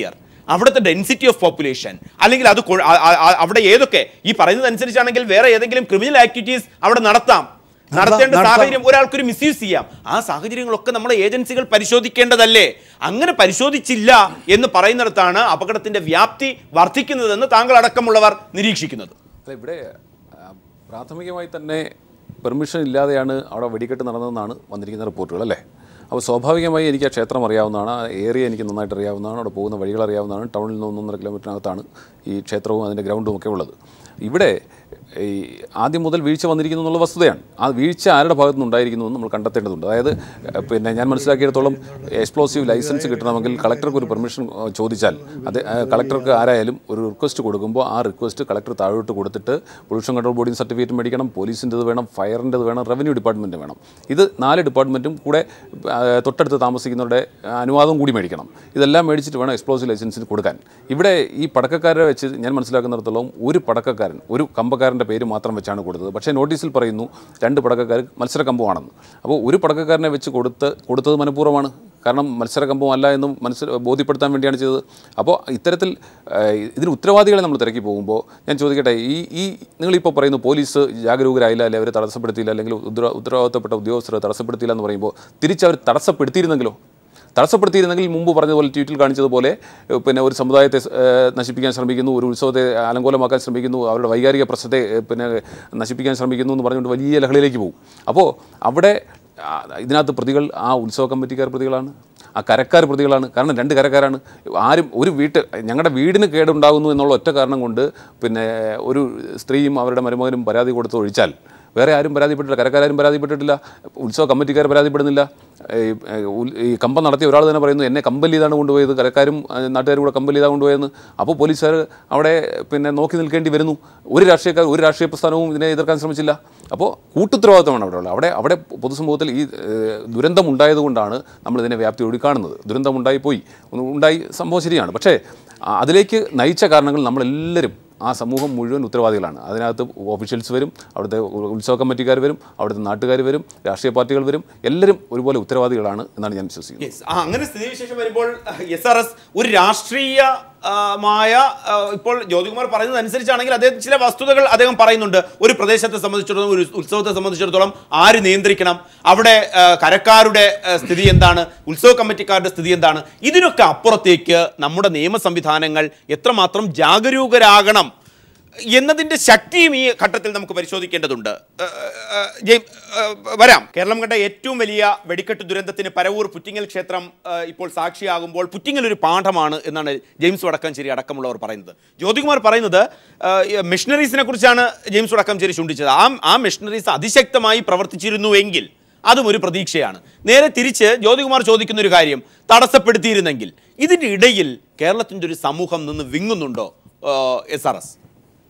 അവിടുത്തെ ഡെൻസിറ്റി ഓഫ് പോപ്പുലേഷൻ അല്ലെങ്കിൽ അത് കൊ- ആ- ആ- ആ- അവിടെ ഏതൊക്കെ ഈ പറയുന്നത് അനുസരിച്ചാണെങ്കിൽ വേറെ ഏതെങ്കിലും ക്രിമിനൽ ആക്ടിവിറ്റീസ് അവിടെ നടത്താം നടത്തേണ്ട നടത്താം. സാഹചര്യം ഒരാൾക്കൊരു മിസ്യൂസ് ചെയ്യാം ആ സാഹചര്യങ്ങളൊക്കെ നമ്മളെ ഏജൻസികൾ പരിശോധിക്കേണ്ടതല്ലേ അങ്ങനെ പരിശോധിച്ചില്ല എന്ന് പറയുന്നിടത്താണ് അപകടത്തിന്റെ വ്യാപ്തി വർദ്ധിക്കുന്നതെന്ന് താങ്കൾ അടക്കമുള്ളവർ നിരീക്ഷിക്കുന്നത് അല്ല ഇവിടെ ആ, പ്രാഥമികമായി തന്നെ പെർമിഷൻ ഇല്ലാതെയാണ് അവിടെ വെടിക്കെട്ട് നടന്നതെന്നാണ് വന്നിരിക്കുന്ന റിപ്പോർട്ടുകൾ അല്ലേ അപ്പോൾ സ്വാഭാവികമായി എനിക്ക് ആ ക്ഷേത്രം അറിയാവുന്നതാണ് ആ ഏരിയ എനിക്ക് നന്നായിട്ട് അറിയാവുന്നതാണ് അവിടെ പോകുന്ന വഴികൾ അറിയാവുന്നതാണ് ടൗണിൽ നിന്ന് ഒന്നൊന്നര കിലോമീറ്ററിനകത്താണ് ഈ ക്ഷേത്രവും അതിൻ്റെ ഗ്രൗണ്ടും ഒക്കെ ഉള്ളത് ഇവിടെ ഈ ആദ്യം മുതൽ വീഴ്ച വന്നിരിക്കുന്നു എന്നുള്ള വസ്തുതയാണ് ആ വീഴ്ച ആരുടെ ഭാഗത്തു നിന്നുണ്ടായിരിക്കുന്നു എന്ന് നമ്മൾ കണ്ടെത്തേണ്ടതുണ്ട് അതായത് ഏഹ്, പിന്നെ ഞാൻ മനസ്സിലാക്കിയിടത്തോളം എക്സ്പ്ലോസീവ് ലൈസൻസ് കിട്ടണമെങ്കിൽ കളക്ടർക്ക് ഒരു പെർമിഷൻ ഏഹ്, ചോദിച്ചാൽ അത് ഏഹ്, കളക്ടർക്ക് ആരായാലും ഒരു റിക്വസ്റ്റ് കൊടുക്കുമ്പോൾ ആ റിക്വസ്റ്റ് കളക്ടർ താഴോട്ട് കൊടുത്തിട്ട് പൊല്യൂഷൻ കൺട്രോൾ ബോർഡിന് സർട്ടിഫിക്കറ്റ് മേടിക്കണം പോലീസിൻ്റെത് വേണം ഫയറിൻ്റെത് വേണം റവന്യൂ ഡിപ്പാർട്ട്മെൻറ്റ് വേണം ഇത് നാല് ഡിപ്പാർട്ട്മെൻറ്റും കൂടെ ആ, തൊട്ടടുത്ത് താമസിക്കുന്നവരുടെ അനുവാദം കൂടി മേടിക്കണം ഇതെല്ലാം മേടിച്ചിട്ട് വേണം എക്സ്പ്ലോസീവ് ലൈസൻസിന് കൊടുക്കാൻ ഇവിടെ ഈ പടക്കക്കാരെ വെച്ച് ഞാൻ മനസ്സിലാക്കുന്നിടത്തോളം ഒരു പടക്കക്കാരൻ ഒരു കമ്പക്കാരൻ്റെ പേര് മാത്രം വെച്ചാണ് കൊടുത്തത് പക്ഷേ നോട്ടീസിൽ പറയുന്നു രണ്ട് പടക്കക്കാർ മത്സര കമ്പമാണെന്ന് അപ്പോൾ ഒരു പടക്കക്കാരനെ വെച്ച് കൊടുത്ത് കൊടുത്തത് മനഃപൂർവ്വമാണ് കാരണം മത്സര കമ്പം അല്ല എന്ന് മനസ്സിൽ ബോധ്യപ്പെടുത്താൻ വേണ്ടിയാണ് ചെയ്തത് അപ്പോൾ ഇത്തരത്തിൽ ആ, ഇതിന് ഉത്തരവാദികളെ നമ്മൾ തിരക്കി പോകുമ്പോൾ ഞാൻ ചോദിക്കട്ടെ ഈ ഈ നിങ്ങളിപ്പോൾ പറയുന്നു പോലീസ് ജാഗരൂകരായില്ല അല്ലെങ്കിൽ അവരെ തടസ്സപ്പെടുത്തിയില്ല അല്ലെങ്കിൽ ഉത്തര ഉത്തരവാദിത്തപ്പെട്ട ഉദ്യോഗസ്ഥരെ തടസ്സപ്പെടുത്തിയില്ല എന്ന് പറയുമ്പോൾ തിരിച്ചവർ തടസ്സപ്പെടുത്തിയിരുന്നെങ്കിലോ തടസ്സപ്പെടുത്തിയിരുന്നെങ്കിൽ മുമ്പ് പറഞ്ഞതുപോലെ ട്വീറ്റിൽ കാണിച്ചതുപോലെ ഏഹ് പിന്നെ ഒരു സമുദായത്തെ ഏഹ് നശിപ്പിക്കാൻ ശ്രമിക്കുന്നു ഒരു ഉത്സവത്തെ അലങ്കോലമാക്കാൻ ശ്രമിക്കുന്നു അവരുടെ വൈകാരിക പ്രശ്നത്തെ ഏഹ് പിന്നെ നശിപ്പിക്കാൻ ശ്രമിക്കുന്നു എന്ന് പറഞ്ഞുകൊണ്ട് വലിയ ലഹളയിലേക്ക് പോകും അപ്പോൾ അവിടെ ആ, ഇതിനകത്ത് പ്രതികൾ ആ ഉത്സവ കമ്മിറ്റിക്കാർ പ്രതികളാണ് ആ കരക്കാർ പ്രതികളാണ് കാരണം രണ്ട് കരക്കാരാണ് ആരും ഒരു വീട്ട് ഞങ്ങളുടെ വീടിന് കേടുണ്ടാകുന്നു എന്നുള്ള ഒറ്റ കാരണം കൊണ്ട് പിന്നെ ഒരു സ്ത്രീയും അവരുടെ മരുമകനും പരാതി കൊടുത്ത് ഒഴിച്ചാൽ വേറെ ആരും പരാതിപ്പെട്ടില്ല കരക്കാരും പരാതിപ്പെട്ടിട്ടില്ല ഉത്സവ കമ്മിറ്റിക്കാർ പരാതിപ്പെടുന്നില്ല ഈ, ഉൽ- ഈ കമ്പം നടത്തിയ ഒരാൾ തന്നെ പറയുന്നു എന്നെ കമ്പൽ ചെയ്താണ് കൊണ്ടുപോയത് കരക്കാരും അഹ് നാട്ടുകാരും കൂടെ കമ്പൽ ചെയ്താണ് കൊണ്ടുപോയെന്ന് അപ്പോൾ പോലീസുകാർ അവിടെ പിന്നെ നോക്കി നിൽക്കേണ്ടി വരുന്നു ഒരു രാഷ്ട്രീയക്കാർ ഒരു രാഷ്ട്രീയ പ്രസ്ഥാനവും ഇതിനെ എതിർക്കാൻ ശ്രമിച്ചില്ല അപ്പോൾ കൂട്ടുത്തരവാദിത്തമാണ് അവിടെ ഉള്ളത് അവിടെ അവിടെ പൊതുസമൂഹത്തിൽ ഈ ഏഹ്, ദുരന്തം ഉണ്ടായതുകൊണ്ടാണ് നമ്മൾ ഇതിനെ വ്യാപ്തിയോടി കാണുന്നത് ദുരന്തം ഉണ്ടായിപ്പോയി ഒന്ന് ഉണ്ടായി സംഭവം ശരിയാണ് പക്ഷേ ആ, അതിലേക്ക് നയിച്ച കാരണങ്ങൾ നമ്മളെല്ലാവരും ആ സമൂഹം മുഴുവൻ ഉത്തരവാദികളാണ് അതിനകത്ത് ഓഫീഷ്യൽസ് വരും അവിടുത്തെ ഉ- ഉത്സവ കമ്മിറ്റിക്കാർ വരും അവിടുത്തെ നാട്ടുകാർ വരും രാഷ്ട്രീയ പാർട്ടികൾ വരും എല്ലാവരും ഒരുപോലെ ഉത്തരവാദികളാണ് എന്നാണ് ഞാൻ വിശ്വസിക്കുന്നത് യെസ് ആ അങ്ങനെ സ്ഥിതിവിശേഷം വരുമ്പോൾ എസ് ആർ എസ് ഒരു രാഷ്ട്രീയ ആ, മായ ആ, ഇപ്പോൾ ജ്യോതികുമാർ പറയുന്നത് അനുസരിച്ചാണെങ്കിൽ അദ്ദേഹം ചില വസ്തുതകൾ അദ്ദേഹം പറയുന്നുണ്ട് ഒരു പ്രദേശത്തെ സംബന്ധിച്ചിടത്തോളം ഒരു ഉത്സവത്തെ സംബന്ധിച്ചിടത്തോളം ആര് നിയന്ത്രിക്കണം അവിടെ ആ, കരക്കാരുടെ ആ, സ്ഥിതി എന്താണ് ഉത്സവ കമ്മിറ്റിക്കാരുടെ സ്ഥിതി എന്താണ് ഇതിനൊക്കെ അപ്പുറത്തേക്ക് നമ്മുടെ നിയമ സംവിധാനങ്ങൾ എത്രമാത്രം ജാഗരൂകരാകണം എന്നതിന്റെ ശക്തിയും ഈ ഘട്ടത്തിൽ നമുക്ക് പരിശോധിക്കേണ്ടതുണ്ട് ഏഹ്, ഏഹ്, ജെയിം, ഏഹ്, വരാം കേരളം കണ്ട ഏറ്റവും വലിയ വെടിക്കെട്ട് ദുരന്തത്തിന് പരവൂർ പുറ്റിങ്ങൽ ക്ഷേത്രം ഏഹ്, ഇപ്പോൾ സാക്ഷിയാകുമ്പോൾ പുറ്റിങ്ങൽ ഒരു പാഠമാണ് എന്നാണ് ജെയിംസ് വടക്കഞ്ചേരി അടക്കമുള്ളവർ പറയുന്നത് ജ്യോതികുമാർ പറയുന്നത് ഏഹ്, മിഷണറീസിനെ കുറിച്ചാണ് ജെയിംസ് വടക്കഞ്ചേരി ചൂണ്ടിച്ചത് ആ ആ മിഷണറീസ് അതിശക്തമായി പ്രവർത്തിച്ചിരുന്നുവെങ്കിൽ അതും ഒരു പ്രതീക്ഷയാണ് നേരെ തിരിച്ച് ജ്യോതികുമാർ ചോദിക്കുന്ന ഒരു കാര്യം തടസ്സപ്പെടുത്തിയിരുന്നെങ്കിൽ ഇതിൻ്റെ ഇടയിൽ കേരളത്തിൻ്റെ ഒരു സമൂഹം നിന്ന് വിങ്ങുന്നുണ്ടോ എസ് ആർ എസ്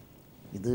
ഇത്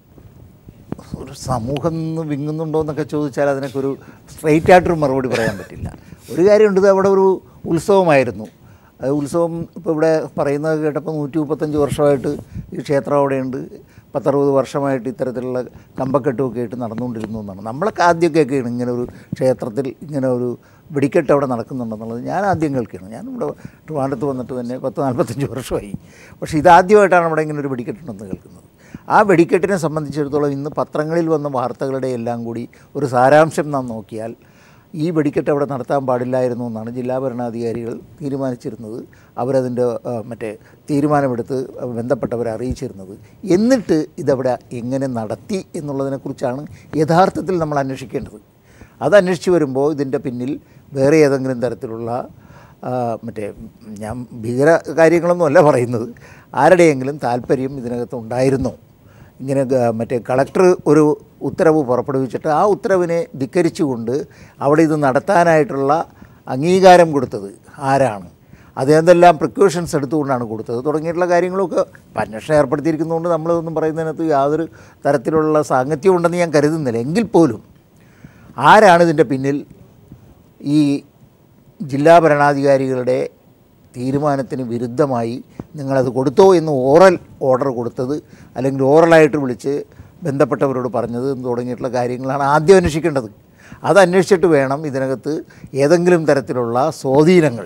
ഒരു സമൂഹം നിന്ന് വിങ്ങുന്നുണ്ടോ എന്നൊക്കെ ചോദിച്ചാൽ അതിനൊക്കെ ഒരു സ്ട്രെയിറ്റ് ആയിട്ടൊരു മറുപടി പറയാൻ പറ്റില്ല ഒരു കാര്യമുണ്ട് ഇത് അവിടെ ഒരു ഉത്സവമായിരുന്നു അത് ഉത്സവം ഇപ്പോൾ ഇവിടെ പറയുന്നത് കേട്ടപ്പോൾ നൂറ്റി മുപ്പത്തഞ്ച് വർഷമായിട്ട് ഈ ക്ഷേത്രം അവിടെയുണ്ട് പത്തറുപത് വർഷമായിട്ട് ഇത്തരത്തിലുള്ള കമ്പക്കെട്ടുമൊക്കെ ആയിട്ട് നടന്നുകൊണ്ടിരുന്നു എന്നാണ് നമ്മളൊക്കെ ആദ്യം കേൾക്കുകയാണ് ഇങ്ങനെ ഒരു ക്ഷേത്രത്തിൽ ഇങ്ങനെ ഒരു വെടിക്കെട്ട് അവിടെ നടക്കുന്നുണ്ടെന്നുള്ളത് ഞാൻ ആദ്യം കേൾക്കുകയാണ് ഞാൻ ഇവിടെ ട്രിവാൻഡ്രത്ത് വന്നിട്ട് തന്നെ പത്ത് നാൽപ്പത്തഞ്ച് വർഷമായി പക്ഷേ ഇതാദ്യമായിട്ടാണ് അവിടെ ഇങ്ങനെ ഒരു വെടിക്കെട്ടുണ്ടെന്ന് കേൾക്കുന്നത് ആ വെടിക്കെട്ടിനെ സംബന്ധിച്ചിടത്തോളം ഇന്ന് പത്രങ്ങളിൽ വന്ന വാർത്തകളുടെ എല്ലാം കൂടി ഒരു സാരാംശം നാം നോക്കിയാൽ ഈ വെടിക്കെട്ട് അവിടെ നടത്താൻ പാടില്ലായിരുന്നു എന്നാണ് ജില്ലാ ഭരണാധികാരികൾ തീരുമാനിച്ചിരുന്നത് അവരതിൻ്റെ ആ, മറ്റേ തീരുമാനമെടുത്ത് ബന്ധപ്പെട്ടവരെ അറിയിച്ചിരുന്നത് എന്നിട്ട് ഇതവിടെ എങ്ങനെ നടത്തി എന്നുള്ളതിനെക്കുറിച്ചാണ് യഥാർത്ഥത്തിൽ നമ്മൾ അന്വേഷിക്കേണ്ടത് അത് അന്വേഷിച്ച് വരുമ്പോൾ ഇതിൻ്റെ പിന്നിൽ വേറെ ഏതെങ്കിലും തരത്തിലുള്ള ആ, മറ്റേ ഞാൻ ഭീകര കാര്യങ്ങളൊന്നും അല്ല പറയുന്നത് ആരുടെയെങ്കിലും താല്പര്യം ഇതിനകത്ത് ഉണ്ടായിരുന്നോ ഇങ്ങനെ ഗ- മറ്റേ കളക്ടർ ഒരു ഉത്തരവ് പുറപ്പെടുവിച്ചിട്ട് ആ ഉത്തരവിനെ ധിക്കരിച്ചുകൊണ്ട് അവിടെ ഇത് നടത്താനായിട്ടുള്ള അംഗീകാരം കൊടുത്തത് ആരാണ് അതെന്തെല്ലാം പ്രിക്കോഷൻസ് എടുത്തുകൊണ്ടാണ് കൊടുത്തത് തുടങ്ങിയിട്ടുള്ള കാര്യങ്ങളൊക്കെ ഇപ്പം അന്വേഷണം ഏർപ്പെടുത്തിയിരിക്കുന്നതുകൊണ്ട് നമ്മളിതൊന്നും പറയുന്നതിനകത്ത് യാതൊരു തരത്തിലുള്ള സാങ്കത്യവും ഉണ്ടെന്ന് ഞാൻ കരുതുന്നില്ല എങ്കിൽ പോലും ആരാണ് ഇതിൻ്റെ പിന്നിൽ ഈ ജില്ലാ ഭരണാധികാരികളുടെ തീരുമാനത്തിന് വിരുദ്ധമായി നിങ്ങളത് കൊടുത്തോ എന്ന് ഓറൽ ഓർഡർ കൊടുത്തത് അല്ലെങ്കിൽ ഓറലായിട്ട് വിളിച്ച് ബന്ധപ്പെട്ടവരോട് പറഞ്ഞത് എന്ന് തുടങ്ങിയിട്ടുള്ള കാര്യങ്ങളാണ് ആദ്യം അന്വേഷിക്കേണ്ടത് അത് അന്വേഷിച്ചിട്ട് വേണം ഇതിനകത്ത് ഏതെങ്കിലും തരത്തിലുള്ള സ്വാധീനങ്ങൾ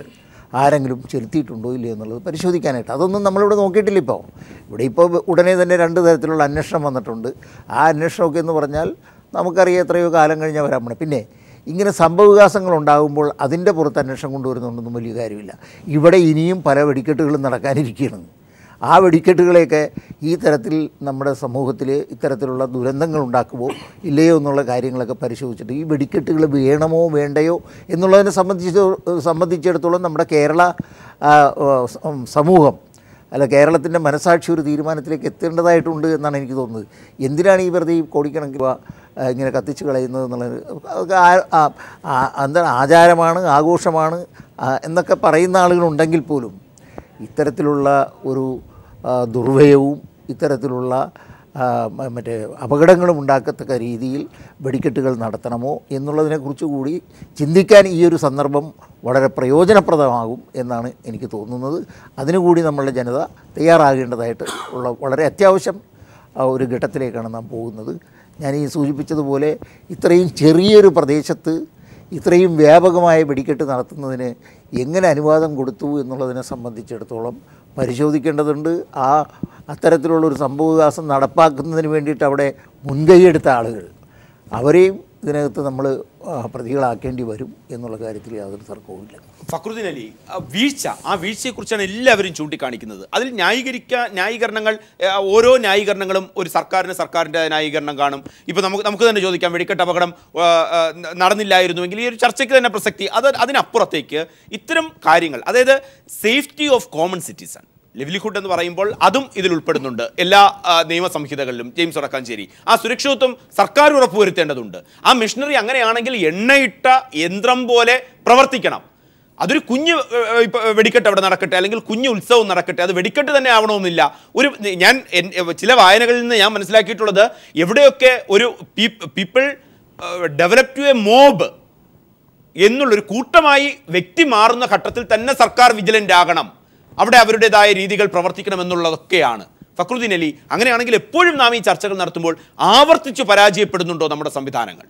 ആരെങ്കിലും ചെലുത്തിയിട്ടുണ്ടോ ഇല്ലയോ എന്നുള്ളത് പരിശോധിക്കാനായിട്ട് അതൊന്നും നമ്മളിവിടെ നോക്കിയിട്ടില്ല ഇപ്പോൾ ഇവിടെ ഇപ്പോൾ ഉടനെ തന്നെ രണ്ട് തരത്തിലുള്ള അന്വേഷണം വന്നിട്ടുണ്ട് ആ അന്വേഷണമൊക്കെ എന്ന് പറഞ്ഞാൽ നമുക്കറിയാം എത്രയോ കാലം കഴിഞ്ഞാൽ വരാൻ പോണേ പിന്നെ ഇങ്ങനെ സംഭവവികാസങ്ങൾ ഉണ്ടാകുമ്പോൾ അതിൻ്റെ പുറത്ത് അന്വേഷണം കൊണ്ടുവരുന്നുണ്ടെന്നും വലിയ കാര്യമില്ല ഇവിടെ ഇനിയും പല വെടിക്കെട്ടുകളും നടക്കാനിരിക്കുകയാണ് ആ വെടിക്കെട്ടുകളെയൊക്കെ ഈ തരത്തിൽ നമ്മുടെ സമൂഹത്തിൽ ഇത്തരത്തിലുള്ള ദുരന്തങ്ങൾ ഉണ്ടാക്കുമോ ഇല്ലയോ എന്നുള്ള കാര്യങ്ങളൊക്കെ പരിശോധിച്ചിട്ട് ഈ വെടിക്കെട്ടുകൾ വേണമോ വേണ്ടയോ എന്നുള്ളതിനെ സംബന്ധിച്ച് സംബന്ധിച്ചിടത്തോളം നമ്മുടെ കേരള ആ, സ- ഉം, സമൂഹം അല്ല കേരളത്തിൻ്റെ മനസാക്ഷി ഒരു തീരുമാനത്തിലേക്ക് എത്തേണ്ടതായിട്ടുണ്ട് എന്നാണ് എനിക്ക് തോന്നുന്നത് എന്തിനാണ് ഈ വെറുതെ ഈ കോടിക്കണക്കിന് രൂപ ആ, ഇങ്ങനെ കത്തിച്ച് കളയുന്നത് എന്നുള്ളത് അതൊക്കെ ആ- ആ- ആ- എന്താണ് ആചാരമാണ് ആഘോഷമാണ് ആ, എന്നൊക്കെ പറയുന്ന ആളുകളുണ്ടെങ്കിൽ പോലും ഇത്തരത്തിലുള്ള ഒരു ആ, ദുർവ്യയവും ഇത്തരത്തിലുള്ള ആ, മ- മറ്റേ അപകടങ്ങളും ഉണ്ടാക്കത്തക്ക രീതിയിൽ വെടിക്കെട്ടുകൾ നടത്തണമോ എന്നുള്ളതിനെക്കുറിച്ച് കൂടി ചിന്തിക്കാൻ ഈ ഒരു സന്ദർഭം വളരെ പ്രയോജനപ്രദമാകും എന്നാണ് എനിക്ക് തോന്നുന്നത് അതിനുകൂടി നമ്മളുടെ ജനത തയ്യാറാകേണ്ടതായിട്ട് ഉള്ള വളരെ അത്യാവശ്യം ആ, ഒരു ഘട്ടത്തിലേക്കാണ് നാം പോകുന്നത് ഞാൻ ഈ സൂചിപ്പിച്ചതുപോലെ ഇത്രയും ചെറിയൊരു പ്രദേശത്ത് ഇത്രയും വ്യാപകമായ വെടിക്കെട്ട് നടത്തുന്നതിന് എങ്ങനെ അനുവാദം കൊടുത്തു എന്നുള്ളതിനെ സംബന്ധിച്ചിടത്തോളം പരിശോധിക്കേണ്ടതുണ്ട് ആ അത്തരത്തിലുള്ള ഒരു സംഭവവികാസം നടപ്പാക്കുന്നതിന് വേണ്ടിയിട്ട് അവിടെ മുൻകൈയെടുത്ത ആളുകൾ അവരെയും ഇതിനകത്ത് നമ്മൾ പ്രതികളാക്കേണ്ടി വരും എന്നുള്ള കാര്യത്തിൽ യാതൊരു തർക്കവുമില്ല ഫക്രുദ്ദീൻ അലി ആ വീഴ്ച ആ വീഴ്ചയെക്കുറിച്ചാണ് എല്ലാവരും ചൂണ്ടിക്കാണിക്കുന്നത് അതിൽ ന്യായീകരിക്കാൻ ന്യായീകരണങ്ങൾ ഏ, ഓരോ ന്യായീകരണങ്ങളും ഒരു സർക്കാരിന് സർക്കാരിൻ്റെ ന്യായീകരണം കാണും ഇപ്പോൾ നമുക്ക് നമുക്ക് തന്നെ ചോദിക്കാം വെടിക്കെട്ട് അപകടം ആ, ആ, ന- നടന്നില്ലായിരുന്നുവെങ്കിൽ ഈ ഒരു ചർച്ചയ്ക്ക് തന്നെ പ്രസക്തി അത് അതിനപ്പുറത്തേക്ക് ഇത്തരം കാര്യങ്ങൾ അതായത് safety of common citizen livelihood എന്ന് പറയുമ്പോൾ അതും ഇതിൽ ഉൾപ്പെടുന്നുണ്ട് എല്ലാ ആ, നിയമസംഹിതകളിലും ജെയിംസ് വടക്കാഞ്ചേരി ആ സുരക്ഷിതത്വം സർക്കാർ ഉറപ്പുവരുത്തേണ്ടതുണ്ട് ആ മിഷനറി അങ്ങനെയാണെങ്കിൽ എണ്ണയിട്ട യന്ത്രം പോലെ പ്രവർത്തിക്കണം അതൊരു കുഞ്ഞ് ഏ, ഏ, ഇപ്പൊ വെടിക്കെട്ട് അവിടെ നടക്കട്ടെ അല്ലെങ്കിൽ കുഞ്ഞ് ഉത്സവം നടക്കട്ടെ അത് വെടിക്കെട്ട് തന്നെ ആവണമെന്നില്ല ഒരു ഞാൻ എൻ- ചില വായനകളിൽ നിന്ന് ഞാൻ മനസ്സിലാക്കിയിട്ടുള്ളത് എവിടെയൊക്കെ ഒരു people develop to a mob എന്നുള്ളൊരു കൂട്ടമായി വ്യക്തി മാറുന്ന ഘട്ടത്തിൽ തന്നെ സർക്കാർ വിജിലൻ്റ് ആകണം അവിടെ അവരുടേതായ രീതികൾ പ്രവർത്തിക്കണം എന്നുള്ളതൊക്കെയാണ് ഫക്രുദ്ദീൻ അലി അങ്ങനെയാണെങ്കിൽ എപ്പോഴും നാം ഈ ചർച്ചകൾ നടത്തുമ്പോൾ ആവർത്തിച്ച് പരാജയപ്പെടുന്നുണ്ടോ നമ്മുടെ സംവിധാനങ്ങൾ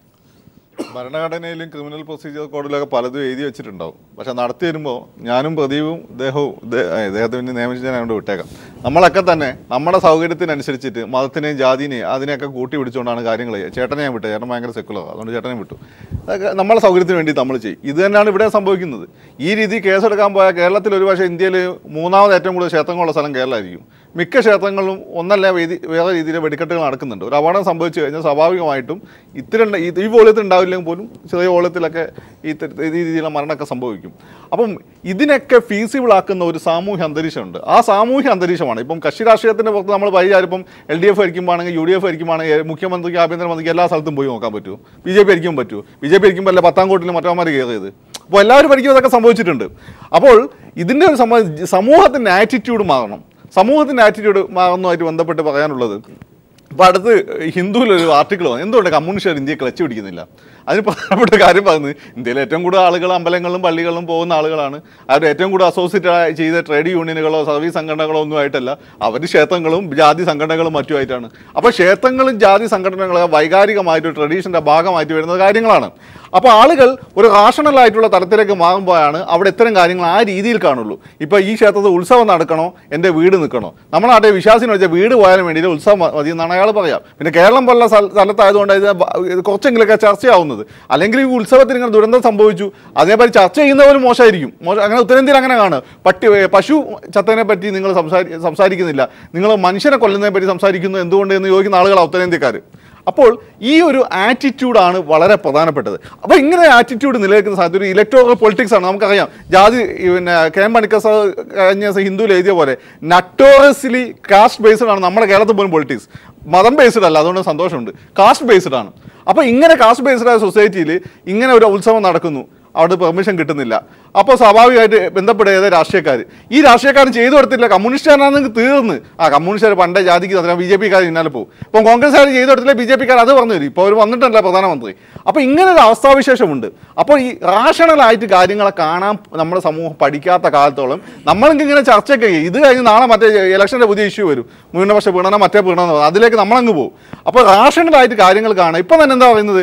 ഭരണഘടനയിലും ക്രിമിനൽ പ്രൊസീജിയർ കോഡിലൊക്കെ പലതും എഴുതി വെച്ചിട്ടുണ്ടാവും പക്ഷെ നടത്തി വരുമ്പോൾ ഞാനും പ്രദീപും ഇദ്ദേഹവും ഇദ്ദേ- ഏ, ഇദ്ദേഹത്തെ പിന്നെ നിയമിച്ച് ഞാൻ അങ്ങോട്ട് വിട്ടേക്കാം നമ്മളൊക്കെ തന്നെ നമ്മുടെ സൗകര്യത്തിനനുസരിച്ചിട്ട് മതത്തിനെയും ജാതിനെയും അതിനെയൊക്കെ കൂട്ടി പിടിച്ചുകൊണ്ടാണ് കാര്യങ്ങൾ ചെയ്യുക ചേട്ടനെ ഞാൻ വിട്ടു ചേട്ടൻ ഭയങ്കര സെക്കുലർ അതുകൊണ്ട് ചേട്ടനെ വിട്ടു അതൊക്കെ നമ്മളെ സൗകര്യത്തിന് വേണ്ടി നമ്മൾ ചെയ്യും ഇത് തന്നെയാണ് ഇവിടെ സംഭവിക്കുന്നത് ഈ രീതി കേസെടുക്കാൻ പോയാൽ കേരളത്തിൽ ഒരുപക്ഷെ ഇന്ത്യയിൽ മൂന്നാമത് ഏറ്റവും കൂടുതൽ ക്ഷേത്രങ്ങളുള്ള സ്ഥലം കേരളമായിരിക്കും മിക്ക ക്ഷേത്രങ്ങളിലും ഒന്നല്ല വേദി വേറെ രീതിയിൽ വെടിക്കെട്ടുകൾ നടക്കുന്നുണ്ട് ഒരു അപകടം സംഭവിച്ചു കഴിഞ്ഞാൽ സ്വാഭാവികമായിട്ടും ഇത്തരം ഈ ഈ വോളത്തിൽ ഉണ്ടാവില്ലെങ്കിൽ പോലും ചെറിയ വോളത്തിലൊക്കെ ഈ ത- ഈ രീതിയിലുള്ള മരണമൊക്കെ സംഭവിക്കും അപ്പം ഇതിനൊക്കെ ഫീസിബിൾ ആക്കുന്ന ഒരു സാമൂഹ്യ അന്തരീക്ഷമുണ്ട് ആ സാമൂഹ്യ അന്തരീക്ഷമാണ് ഇപ്പം കക്ഷി രാഷ്ട്രീയത്തിൻ്റെ പുറത്ത് നമ്മൾ പരിചാരിപ്പം എൽ ഡി എഫ് ഭരിക്കുമ്പോഴാണെങ്കിൽ യു ഡി എഫ് ഭരിക്കുമ്പോഴാണെങ്കിൽ മുഖ്യമന്ത്രിക്ക് ആഭ്യന്തരമന്ത്രിക്ക് എല്ലാ സ്ഥലത്തും പോയി നോക്കാൻ പറ്റുമോ ബി ജെ പി ഭരിക്കുമ്പോൾ പറ്റുമോ ബി ജെ പി ഭരിക്കുമ്പോൾ അല്ല പത്താം കോട്ടിൽ മറ്റവന്മാർ കയറിയത് അപ്പോൾ എല്ലാവരും ഭരിക്കുമ്പോൾ ഇതൊക്കെ സംഭവിച്ചിട്ടുണ്ട് അപ്പോൾ ഇതിൻ്റെ ഒരു സമ സമൂഹത്തിൻ്റെ ആറ്റിറ്റ്യൂഡ് മാറണം സമൂഹത്തിൻ്റെ ആറ്റിറ്റ്യൂഡ് മാറുന്നതുമായിട്ട് ബന്ധപ്പെട്ട് പറയാനുള്ളത് ഇപ്പോൾ അടുത്ത് ഹിന്ദുവിലൊരു ആർട്ടിക്കിൾ വന്നു എന്തുകൊണ്ട് കമ്മ്യൂണിസ്റ്റുകാർ ഇന്ത്യയെ ക്ലച്ച് പിടിക്കുന്നില്ല അതിന് പ്രധാനപ്പെട്ട കാര്യം പറയുന്നത് ഇന്ത്യയിൽ ഏറ്റവും കൂടുതൽ ആളുകൾ അമ്പലങ്ങളിലും പള്ളികളിലും പോകുന്ന ആളുകളാണ് അവർ ഏറ്റവും കൂടുതൽ അസോസിയേറ്റ് ചെയ്ത ട്രേഡ് യൂണിയനുകളോ സർവീസ് സംഘടനകളോ ഒന്നും ആയിട്ടല്ല അവർ ക്ഷേത്രങ്ങളും ജാതി സംഘടനകളും മറ്റുമായിട്ടാണ് അപ്പോൾ ക്ഷേത്രങ്ങളും ജാതി സംഘടനകളും വൈകാരികമായിട്ട് ട്രഡീഷൻ്റെ ഭാഗമായിട്ട് വരുന്ന കാര്യങ്ങളാണ് അപ്പോൾ ആളുകൾ ഒരു റാഷണൽ ആയിട്ടുള്ള തലത്തിലേക്ക് മാറുമ്പോഴാണ് അവിടെ ഇത്തരം കാര്യങ്ങൾ ആ രീതിയിൽ കാണുള്ളൂ ഇപ്പോൾ ഈ ക്ഷേത്രത്തിൽ ഉത്സവം നടക്കണോ എൻ്റെ വീട് നിൽക്കണോ നമ്മുടെ നാട്ടിൽ വിശ്വാസിന് വെച്ചാൽ വീട് പോയാലും വേണ്ടിയിട്ട് ഉത്സവം മ- മതി എന്നാണ് അയാൾ പറയാം പിന്നെ കേരളം പോലുള്ള സ്ഥല- സ്ഥലത്തായതുകൊണ്ട് ഇത് ബ- ഇത് കുറച്ചെങ്കിലൊക്കെ ചർച്ചയാവുന്നത് അല്ലെങ്കിൽ ഈ ഉത്സവത്തിന് ഇങ്ങനെ ദുരന്തം സംഭവിച്ചു അതേപോലെ ചർച്ച ചെയ്യുന്നവരും മോശമായിരിക്കും മോശം അങ്ങനെ ഉത്തരേന്ത്യയിൽ അങ്ങനെ കാണുക പട്ടി ഏ, പശു ചത്തതിനെ പറ്റി നിങ്ങൾ സംസാരി സംസാരിക്കുന്നില്ല നിങ്ങൾ മനുഷ്യനെ കൊല്ലുന്നതിനെ പറ്റി സംസാരിക്കുന്നു എന്തുകൊണ്ട് എന്ന് ചോദിക്കുന്ന ആളുകളാണ് ഉത്തരേന്ത്യക്കാർ അപ്പോൾ ഈ ഒരു ആറ്റിറ്റ്യൂഡാണ് വളരെ പ്രധാനപ്പെട്ടത് അപ്പോൾ ഇങ്ങനെ ആറ്റിറ്റ്യൂഡ് നിലനിൽക്കുന്ന സാഹചര്യം ഒരു ഇലക്ട്രോറൽ പൊളിറ്റിക്സ് ആണ് നമുക്കറിയാം ജാതി ഈ പിന്നെ കെ എം മണിക്കർ സാർ കഴിഞ്ഞ ദിവസം ഹിന്ദുവിൽ എഴുതിയ പോലെ നട്ടോറസ്ലി കാസ്റ്റ് ബേസ്ഡ് ആണ് നമ്മുടെ കേരളത്തിൽ പോലും പൊളിറ്റിക്സ് മതം ബേസ്ഡ് അല്ല അതുകൊണ്ട് സന്തോഷമുണ്ട് കാസ്റ്റ് ബേസ്ഡ് ആണ് അപ്പോൾ ഇങ്ങനെ കാസ്റ്റ് ബേസ്ഡ് ആയ സൊസൈറ്റിയിൽ ഇങ്ങനെ ഒരു ഉത്സവം നടക്കുന്നു അവിടെ പെർമിഷൻ കിട്ടുന്നില്ല അപ്പോൾ സ്വാഭാവികമായിട്ട് ബന്ധപ്പെടുക രാഷ്ട്രീയക്കാർ ഈ രാഷ്ട്രീയക്കാരൻ ചെയ്തു കൊടുത്തില്ല കമ്മ്യൂണിസ്റ്റുകാരാണെങ്കിൽ തീർന്ന് ആ കമ്മ്യൂണിസ്റ്റുകാർ പണ്ടേ ജാതിക്ക് തന്നെ ബി ജെ പിക്കാർ പിന്നാലെ പോകും ഇപ്പം കോൺഗ്രസ്സുകാർ ചെയ്തു കൊടുത്തില്ല ബി ജെ പിക്കാർ അത് പറഞ്ഞു തരും ഇപ്പോൾ അവർ വന്നിട്ടല്ല പ്രധാനമന്ത്രി അപ്പോൾ ഇങ്ങനെ ഒരു അവസ്ഥാവിശേഷമുണ്ട് അപ്പോൾ ഈ റാഷണലായിട്ട് കാര്യങ്ങളെ കാണാൻ നമ്മുടെ സമൂഹം പഠിക്കാത്ത കാലത്തോളം നമ്മൾക്ക് ഇങ്ങനെ ചർച്ചയൊക്കെ ചെയ്യും ഇത് കഴിഞ്ഞ് നാളെ മറ്റേ ഇലക്ഷൻ്റെ പുതിയ ഇഷ്യൂ വരും ന്യൂനപക്ഷ പീഡനം മറ്റേ പീഡനം എന്ന് പറയും. അതിലേക്ക് നമ്മളങ്ങ് പോകും അപ്പോൾ റാഷണലായിട്ട് കാര്യങ്ങൾ കാണാം ഇപ്പം തന്നെ എന്താ പറയുന്നത്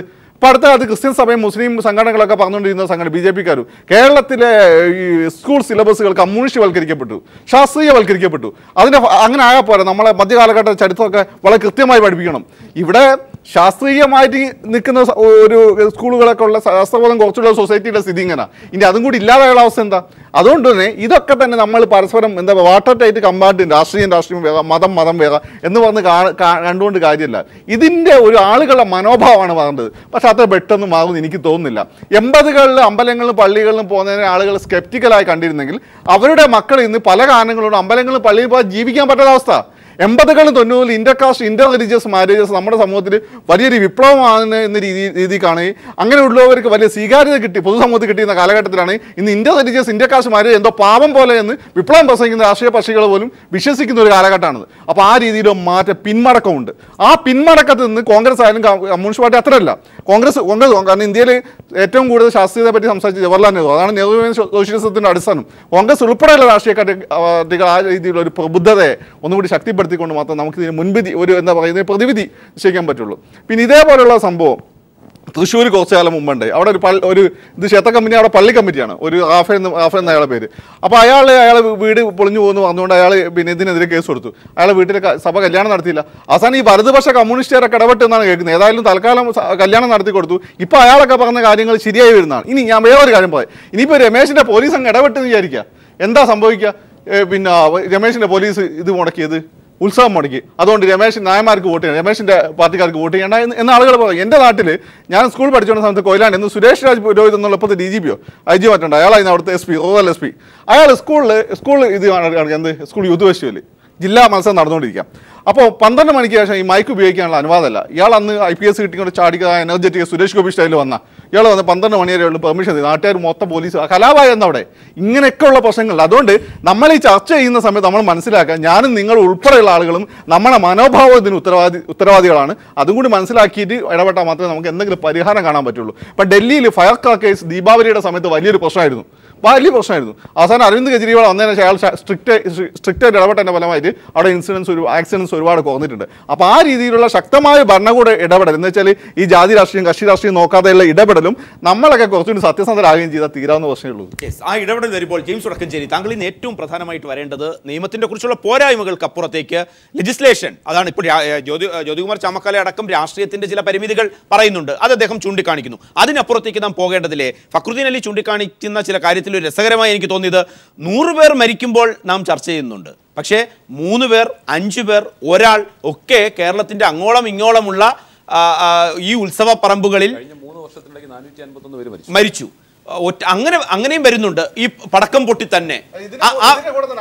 ഇപ്പം അടുത്ത കാലത്ത് ക്രിസ്ത്യൻ സഭയും മുസ്ലിം സംഘടനകളൊക്കെ പറഞ്ഞുകൊണ്ടിരുന്ന സംഘടന ബി ജെ പിക്കാരും കേരളത്തിലെ ഈ സ്കൂൾ സിലബസുകൾ കമ്മ്യൂണിസ്റ്റ് ശാസ്ത്രീയവൽക്കരിക്കപ്പെട്ടു അതിന്റെ ഫ- അങ്ങനെ ആയാൽ പോരാ നമ്മളെ മധ്യകാലഘട്ട ചരിത്രമൊക്കെ വളരെ കൃത്യമായി പഠിപ്പിക്കണം ഇവിടെ ശാസ്ത്രീയമായിട്ട് നിൽക്കുന്ന സ- ഒരു സ്കൂളുകളൊക്കെ ഉള്ള ശാസ്ത്രബോധം കുറച്ചുള്ള സൊസൈറ്റിയുടെ സ്ഥിതി ഇങ്ങനെ ഇനി അതും കൂടി ഇല്ലാതെയുള്ള അവസ്ഥ എന്താ അതുകൊണ്ട് തന്നെ ഇതൊക്കെ തന്നെ നമ്മൾ പരസ്പരം എന്താ വാട്ടർ ടൈറ്റ് കമ്പാർട്ട് രാഷ്ട്രീയം രാഷ്ട്രീയം വേഗ മതം മതം വേഗ എന്ന് പറഞ്ഞ് കാ- കാ- കണ്ടുകൊണ്ട് കാര്യമില്ല ഇതിൻ്റെ ഒരു ആളുകളുടെ മനോഭാവമാണ് പറഞ്ഞത് പക്ഷെ അത്ര പെട്ടെന്ന് മാറുമെന്ന് എനിക്ക് തോന്നുന്നില്ല എൺപതുകളിൽ അമ്പലങ്ങളിലും പള്ളികളിലും പോകുന്നതിന് ആളുകൾ സ്കെപ്റ്റിക്കലായി കണ്ടിരുന്നെങ്കിൽ അവരുടെ മക്കൾ ഇന്ന് പല കാരണങ്ങളോടും അമ്പലങ്ങളിലും പള്ളിയിൽ പോയി ജീവിക്കാൻ പറ്റാത്ത അവസ്ഥ എൺപതുകളിലും തൊണ്ണൂറിൽ ഇന്റർകാസ്റ്റ് ഇന്റർ റിലീജിയസ് മാരേജസ് നമ്മുടെ സമൂഹത്തിൽ വലിയൊരു വിപ്ലവമാണ് എന്ന രീതി രീതി കാണുകയും അങ്ങനെയുള്ളവർക്ക് വലിയ സ്വീകാര്യത കിട്ടി പൊതുസമൂഹത്തിൽ കിട്ടിയുന്ന കാലഘട്ടത്തിലാണ് ഇന്ന് ഇന്റർ റിലീജിയസ് ഇന്റർകാസ്റ്റ് മാരേജ് എന്തോ പാപം പോലെ എന്ന് വിപ്ലവം പ്രസംഗിക്കുന്ന രാഷ്ട്രീയ പക്ഷികൾ പോലും വിശ്വസിക്കുന്ന ഒരു കാലഘട്ടമാണിത് അപ്പോൾ ആ രീതിയിൽ മാറ്റം പിന്മടക്കമുണ്ട് ആ പിന്മടക്കത്തിൽ നിന്ന് കോൺഗ്രസ് ആയാലും ക- കമ്മ്യൂണിസ്റ്റ് പാർട്ടി അത്രയല്ല കോൺഗ്രസ് കോൺഗ്രസ് കാരണം ഇന്ത്യയിൽ ഏറ്റവും കൂടുതൽ ശാസ്ത്രീയതയെ പറ്റി സംസാരിച്ച് ജവഹർലാൽ നെഹ്റു അതാണ് നെഹ്റുവിയൻ സോഷ്യലിസത്തിന്റെ അടിസ്ഥാനം കോൺഗ്രസ് ഉൾപ്പെടെയുള്ള രാഷ്ട്രീയ കക്ഷി- പാർട്ടികൾ ആ രീതിയിലുള്ള ഒരു പ്രബുദ്ധതയെ ഒന്നുകൂടി ശക്തിപ്പെടുത്തിക്കൊണ്ട് മാത്രം നമുക്ക് ഇതിന് മുൻവിധി ഒരു എന്താ പറയുന്നത് പ്രതിവിധി നിശ്ചയിക്കാൻ പറ്റുള്ളൂ പിന്നെ ഇതേപോലുള്ള സംഭവം തൃശ്ശൂർ കുറച്ച് കാലം മുമ്പുണ്ട് അവിടെ ഒരു പള്ളി ഒരു ഇത് ക്ഷേത്ര കമ്പനി അവിടെ പള്ളി കമ്മിറ്റിയാണ് ഒരു റാഫ എന്ന് റാഫ എന്ന അയാളുടെ പേര് അപ്പോൾ അയാൾ അയാൾ വീട് പൊളിഞ്ഞു പോകുന്നു പറഞ്ഞുകൊണ്ട് അയാൾ പിന്നെ ഇതിനെതിരെ കേസ് കൊടുത്തു അയാളെ വീട്ടിലെ ക- സഭ കല്യാണം നടത്തിയില്ല അവസാനം ഈ വലതുപക്ഷ കമ്മ്യൂണിസ്റ്റുകാരൊക്കെ ഇടപെട്ട് എന്നാണ് കേൾക്കുന്നത് ഏതായാലും തൽക്കാലം സ- കല്യാണം നടത്തി കൊടുത്തു ഇപ്പോൾ അയാളൊക്കെ പറഞ്ഞ കാര്യങ്ങൾ ശരിയായി വരുന്നതാണ് ഇനി ഞാൻ വേറൊരു കാര്യം പറയാം ഇനിയിപ്പോൾ രമേശിൻ്റെ പോലീസ് അങ്ങ് ഇടപെട്ടെന്ന് വിചാരിക്കുക എന്താ സംഭവിക്കുക ഏ, പിന്നെ രമേശിൻ്റെ പോലീസ് ഇത് മുടക്കിയത് ഉത്സവം മുടക്കി അതുകൊണ്ട് രമേശ് നായന്മാർക്ക് വോട്ട് ചെയ്യണം രമേശിന്റെ പാർട്ടിക്കാർക്ക് വോട്ട് ചെയ്യണ്ട എന്ന് എന്ന ആളുകൾ പറയും എൻ്റെ നാട്ടിൽ ഞാൻ സ്കൂൾ പഠിച്ചുകൊണ്ട സമയത്ത് കൊയിലാണ് എന്ന് സുരേഷ് രാജ് പുരോഹിത് എന്നുള്ള ഇപ്പോഴത്തെ ഡി ജി പിയോ ഐ ജി മറ്റുണ്ട് അയാളായിരുന്നു അവിടുത്തെ S P rural S P അയാൾ സ്കൂളിൽ സ്കൂൾ ഇത് കാണുക എന്ത് സ്കൂൾ യൂത്ത് ഫെസ്റ്റിവൽ ജില്ലാ മത്സരം നടന്നുകൊണ്ടിരിക്കാം അപ്പോൾ പന്ത്രണ്ട് മണിക്ക് ശേഷം ഈ മൈക്ക് ഉപയോഗിക്കാനുള്ള അനുവാദമല്ല ഇയാൾ അന്ന് ഐ പി എസ് കിട്ടിക്കൊണ്ട് ചാടിക്കുക എനർജറ്റിക് സുരേഷ് ഗോപി സ്റ്റൈലിൽ വന്ന ഇയാൾ വന്ന് പന്ത്രണ്ട് മണി വരെയുള്ള പെർമിഷൻ നാട്ടുകാർ മൊത്തം പോലീസ് കലാപായിരുന്നു അവിടെ ഇങ്ങനെയൊക്കെയുള്ള പ്രശ്നങ്ങൾ അതുകൊണ്ട് നമ്മൾ ഈ ചർച്ച ചെയ്യുന്ന സമയത്ത് നമ്മൾ മനസ്സിലാക്കുക ഞാനും നിങ്ങൾ ഉൾപ്പെടെയുള്ള ആളുകളും നമ്മുടെ മനോഭാവം ഇതിന് ഉത്തരവാദി ഉത്തരവാദികളാണ് അതും കൂടി മനസ്സിലാക്കിയിട്ട് ഇടപെട്ടാൽ മാത്രമേ നമുക്ക് എന്തെങ്കിലും പരിഹാരം കാണാൻ പറ്റുള്ളൂ ഇപ്പം ഡൽഹിയിൽ ഫയർ ക്രാക്കേഴ്സ് ദീപാവലിയുടെ സമയത്ത് വലിയൊരു പ്രശ്നമായിരുന്നു വലിയ പ്രശ്നമായിരുന്നു അവസാനം അരവിന്ദ് കെജ്രിവാൾ വന്നതിന് ശേഷം അയാൾ സ്ട്രിക്റ്റ് സ്ട്രിക്റ്റ് ആയിട്ട് ഇടപെട്ടതിൻ്റെ ഫലമായിട്ട് അവിടെ ഇൻസിഡൻസ് ഒരു ആക്സിഡൻസ് ഒരുപാട് കുറഞ്ഞിട്ടുണ്ട് അപ്പോൾ ആ രീതിയിലുള്ള ശക്തമായ ഭരണകൂട ഇടപെടൽ എന്ന് വെച്ചാൽ ഈ ജാതി രാഷ്ട്രീയം കക്ഷി രാഷ്ട്രീയം നോക്കാതെയുള്ള ഇടപെടലും നമ്മളൊക്കെ കുറച്ചുകൂടി സത്യസന്ധരാകുകയും ചെയ്താൽ തീരാവുന്ന പ്രശ്നമേ ഉള്ളൂ Yes, ആ ഇടപെടൽ വരുമ്പോൾ ജെയിംസ് ഉടക്കഞ്ചേരി താങ്കൾ ഇന്ന് ഏറ്റവും പ്രധാനമായിട്ട് വരേണ്ടത് നിയമത്തിന്റെ കുറിച്ചുള്ള പോരായ്മകൾക്ക് അപ്പുറത്തേക്ക് ലെജിസ്ലേഷൻ അതാണ് ഇപ്പോൾ രാ- ഏ, ജ്യോതി ഏ, ജ്യോതികുമാർ ചാമക്കാല അടക്കം രാഷ്ട്രീയത്തിന്റെ ചില പരിമിതികൾ പറയുന്നുണ്ട് അത് അദ്ദേഹം ചൂണ്ടിക്കാണിക്കുന്നു അതിനപ്പുറത്തേക്ക് നാം പോകേണ്ടതില്ലേ ഫക്രുദ്ദീൻ അലി ചൂണ്ടിക്കാണിക്കുന്ന ചില കാര്യത്തിൽ ഒരു രസകരമായി എനിക്ക് തോന്നിയത് നൂറ് പേർ മരിക്കുമ്പോൾ നാം ചർച്ച ചെയ്യുന്നുണ്ട് പക്ഷേ മൂന്ന് പേർ അഞ്ചു പേർ ഒരാൾ ഒക്കെ കേരളത്തിന്റെ അങ്ങോളം ഇങ്ങോളമുള്ള ആ, ആ, ഈ ഉത്സവ പറമ്പുകളിൽ കഴിഞ്ഞ മൂന്ന് വർഷത്തിലേക്ക് നാനൂറ്റി അൻപത്തൊന്ന് പേര് മരിച്ചു മരിച്ചു ആ, ഒറ്റ- അങ്ങനെ അങ്ങനെയും വരുന്നുണ്ട് ഈ പടക്കം പൊട്ടി തന്നെ ആ- ആ-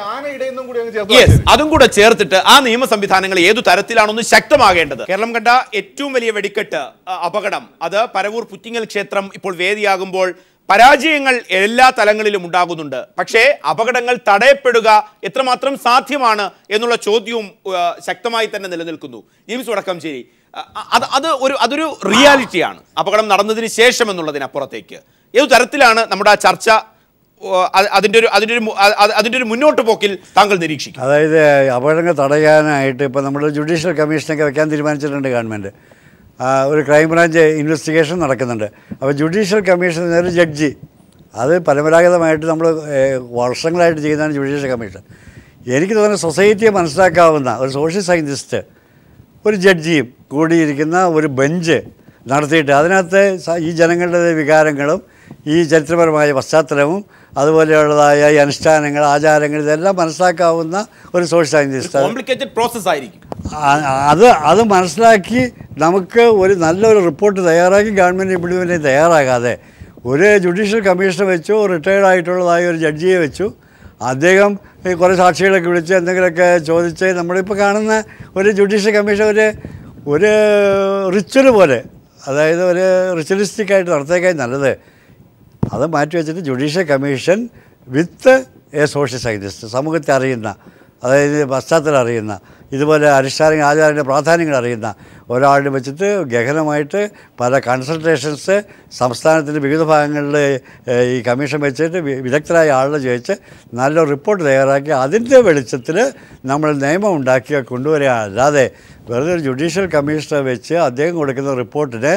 യെസ് അതും കൂടെ ചേർത്തിട്ട് ആ നിയമ സംവിധാനങ്ങൾ ഏതു തരത്തിലാണെന്ന് ശക്തമാകേണ്ടത് കേരളം കണ്ട ഏറ്റവും വലിയ വെടിക്കെട്ട് ആ, അപകടം അത് പരവൂർ പുറ്റിങ്ങൽ ക്ഷേത്രം ഇപ്പോൾ വേദിയാകുമ്പോൾ പരാജയങ്ങൾ എല്ലാ തലങ്ങളിലും ഉണ്ടാകുന്നുണ്ട് പക്ഷേ അപകടങ്ങൾ തടയപ്പെടുക എത്രമാത്രം സാധ്യമാണ് എന്നുള്ള ചോദ്യവും ആ, ശക്തമായി തന്നെ നിലനിൽക്കുന്നു ജെയിംസ് വടക്കംചേരി ആ, അത് അത് ഒരു അതൊരു റിയാലിറ്റിയാണ് അപകടം നടന്നതിന് ശേഷം എന്നുള്ളതിനപ്പുറത്തേക്ക് ഏതു തരത്തിലാണ് നമ്മുടെ ആ ചർച്ച ഓ, അ- അതിന്റെ ഒരു അതിന്റെ ഒരു മു- അ- അ- അതിന്റെ ഒരു മുന്നോട്ട് പോക്കിൽ താങ്കൾ നിരീക്ഷിക്കും അതായത് അപകടങ്ങൾ തടയാനായിട്ട് ഇപ്പോൾ നമ്മൾ ജുഡീഷ്യൽ കമ്മീഷനൊക്കെ വെക്കാൻ തീരുമാനിച്ചിട്ടുണ്ട് ഗവൺമെൻറ് ഒരു ക്രൈംബ്രാഞ്ച് ഇൻവെസ്റ്റിഗേഷൻ നടക്കുന്നുണ്ട് അപ്പോൾ ജുഡീഷ്യൽ കമ്മീഷൻ ഒരു ജഡ്ജി അത് പരമ്പരാഗതമായിട്ട് നമ്മൾ വർഷങ്ങളായിട്ട് ചെയ്യുന്നതാണ് ജുഡീഷ്യൽ കമ്മീഷൻ എനിക്ക് തോന്നുന്നു സൊസൈറ്റിയെ മനസ്സിലാക്കാവുന്ന ഒരു സോഷ്യൽ സയൻറ്റിസ്റ്റ് ഒരു ജഡ്ജിയും കൂടിയിരിക്കുന്ന ഒരു ബെഞ്ച് നടത്തിയിട്ട് അതിനകത്ത് സ- ഈ ജനങ്ങളുടെ വികാരങ്ങളും ഈ ചരിത്രപരമായ പശ്ചാത്തലവും അതുപോലെയുള്ളതായ ഈ അനുഷ്ഠാനങ്ങൾ ആചാരങ്ങൾ ഇതെല്ലാം മനസ്സിലാക്കാവുന്ന ഒരു സോഷ്യൽ സയൻറ്റിസ്റ്റ് കോംപ്ലിക്കേറ്റഡ് പ്രോസസ് ആയിരിക്കും ആ- അത് അത് മനസ്സിലാക്കി നമുക്ക് ഒരു നല്ലൊരു റിപ്പോർട്ട് തയ്യാറാക്കി ഗവൺമെൻറ് ഇംപ്ലിമെൻറ്റ് തയ്യാറാകാതെ ഒരു ജുഡീഷ്യൽ കമ്മീഷനെ വെച്ചു റിട്ടയർഡ് ആയിട്ടുള്ളതായ ഒരു ജഡ്ജിയെ വെച്ചു അദ്ദേഹം ഈ കുറേ സാക്ഷികളൊക്കെ വിളിച്ച് എന്തെങ്കിലുമൊക്കെ ചോദിച്ച് നമ്മളിപ്പോൾ കാണുന്ന ഒരു ജുഡീഷ്യൽ കമ്മീഷൻ ഒരു ഒരു റിച്വൽ പോലെ അതായത് ഒരു റിച്വലിസ്റ്റിക് ആയിട്ട് നടത്തേക്കായി നല്ലത് അത് മാറ്റി വെച്ചിട്ട് judicial commission with a social scientist സമൂഹത്തെ അറിയുന്ന അതായത് പശ്ചാത്തലം അറിയുന്ന ഇതുപോലെ അനുഷ്ഠാന ആചാരൻ്റെ പ്രാധാന്യങ്ങൾ അറിയുന്ന ഒരാളിനെ വെച്ചിട്ട് ഗഹനമായിട്ട് പല കൺസൾട്ടേഷൻസ് സംസ്ഥാനത്തിൻ്റെ വിവിധ ഭാഗങ്ങളിൽ ഏഹ്, ഈ കമ്മീഷൻ വെച്ചിട്ട് വി- വിദഗ്ധരായ ആളുടെ ചോദിച്ച് നല്ല റിപ്പോർട്ട് തയ്യാറാക്കി അതിൻ്റെ വെളിച്ചത്തിൽ നമ്മൾ നിയമം ഉണ്ടാക്കി കൊണ്ടുവരിക അല്ലാതെ വെറുതെ ഒരു ജുഡീഷ്യൽ കമ്മീഷനെ വെച്ച് അദ്ദേഹം കൊടുക്കുന്ന റിപ്പോർട്ടിനെ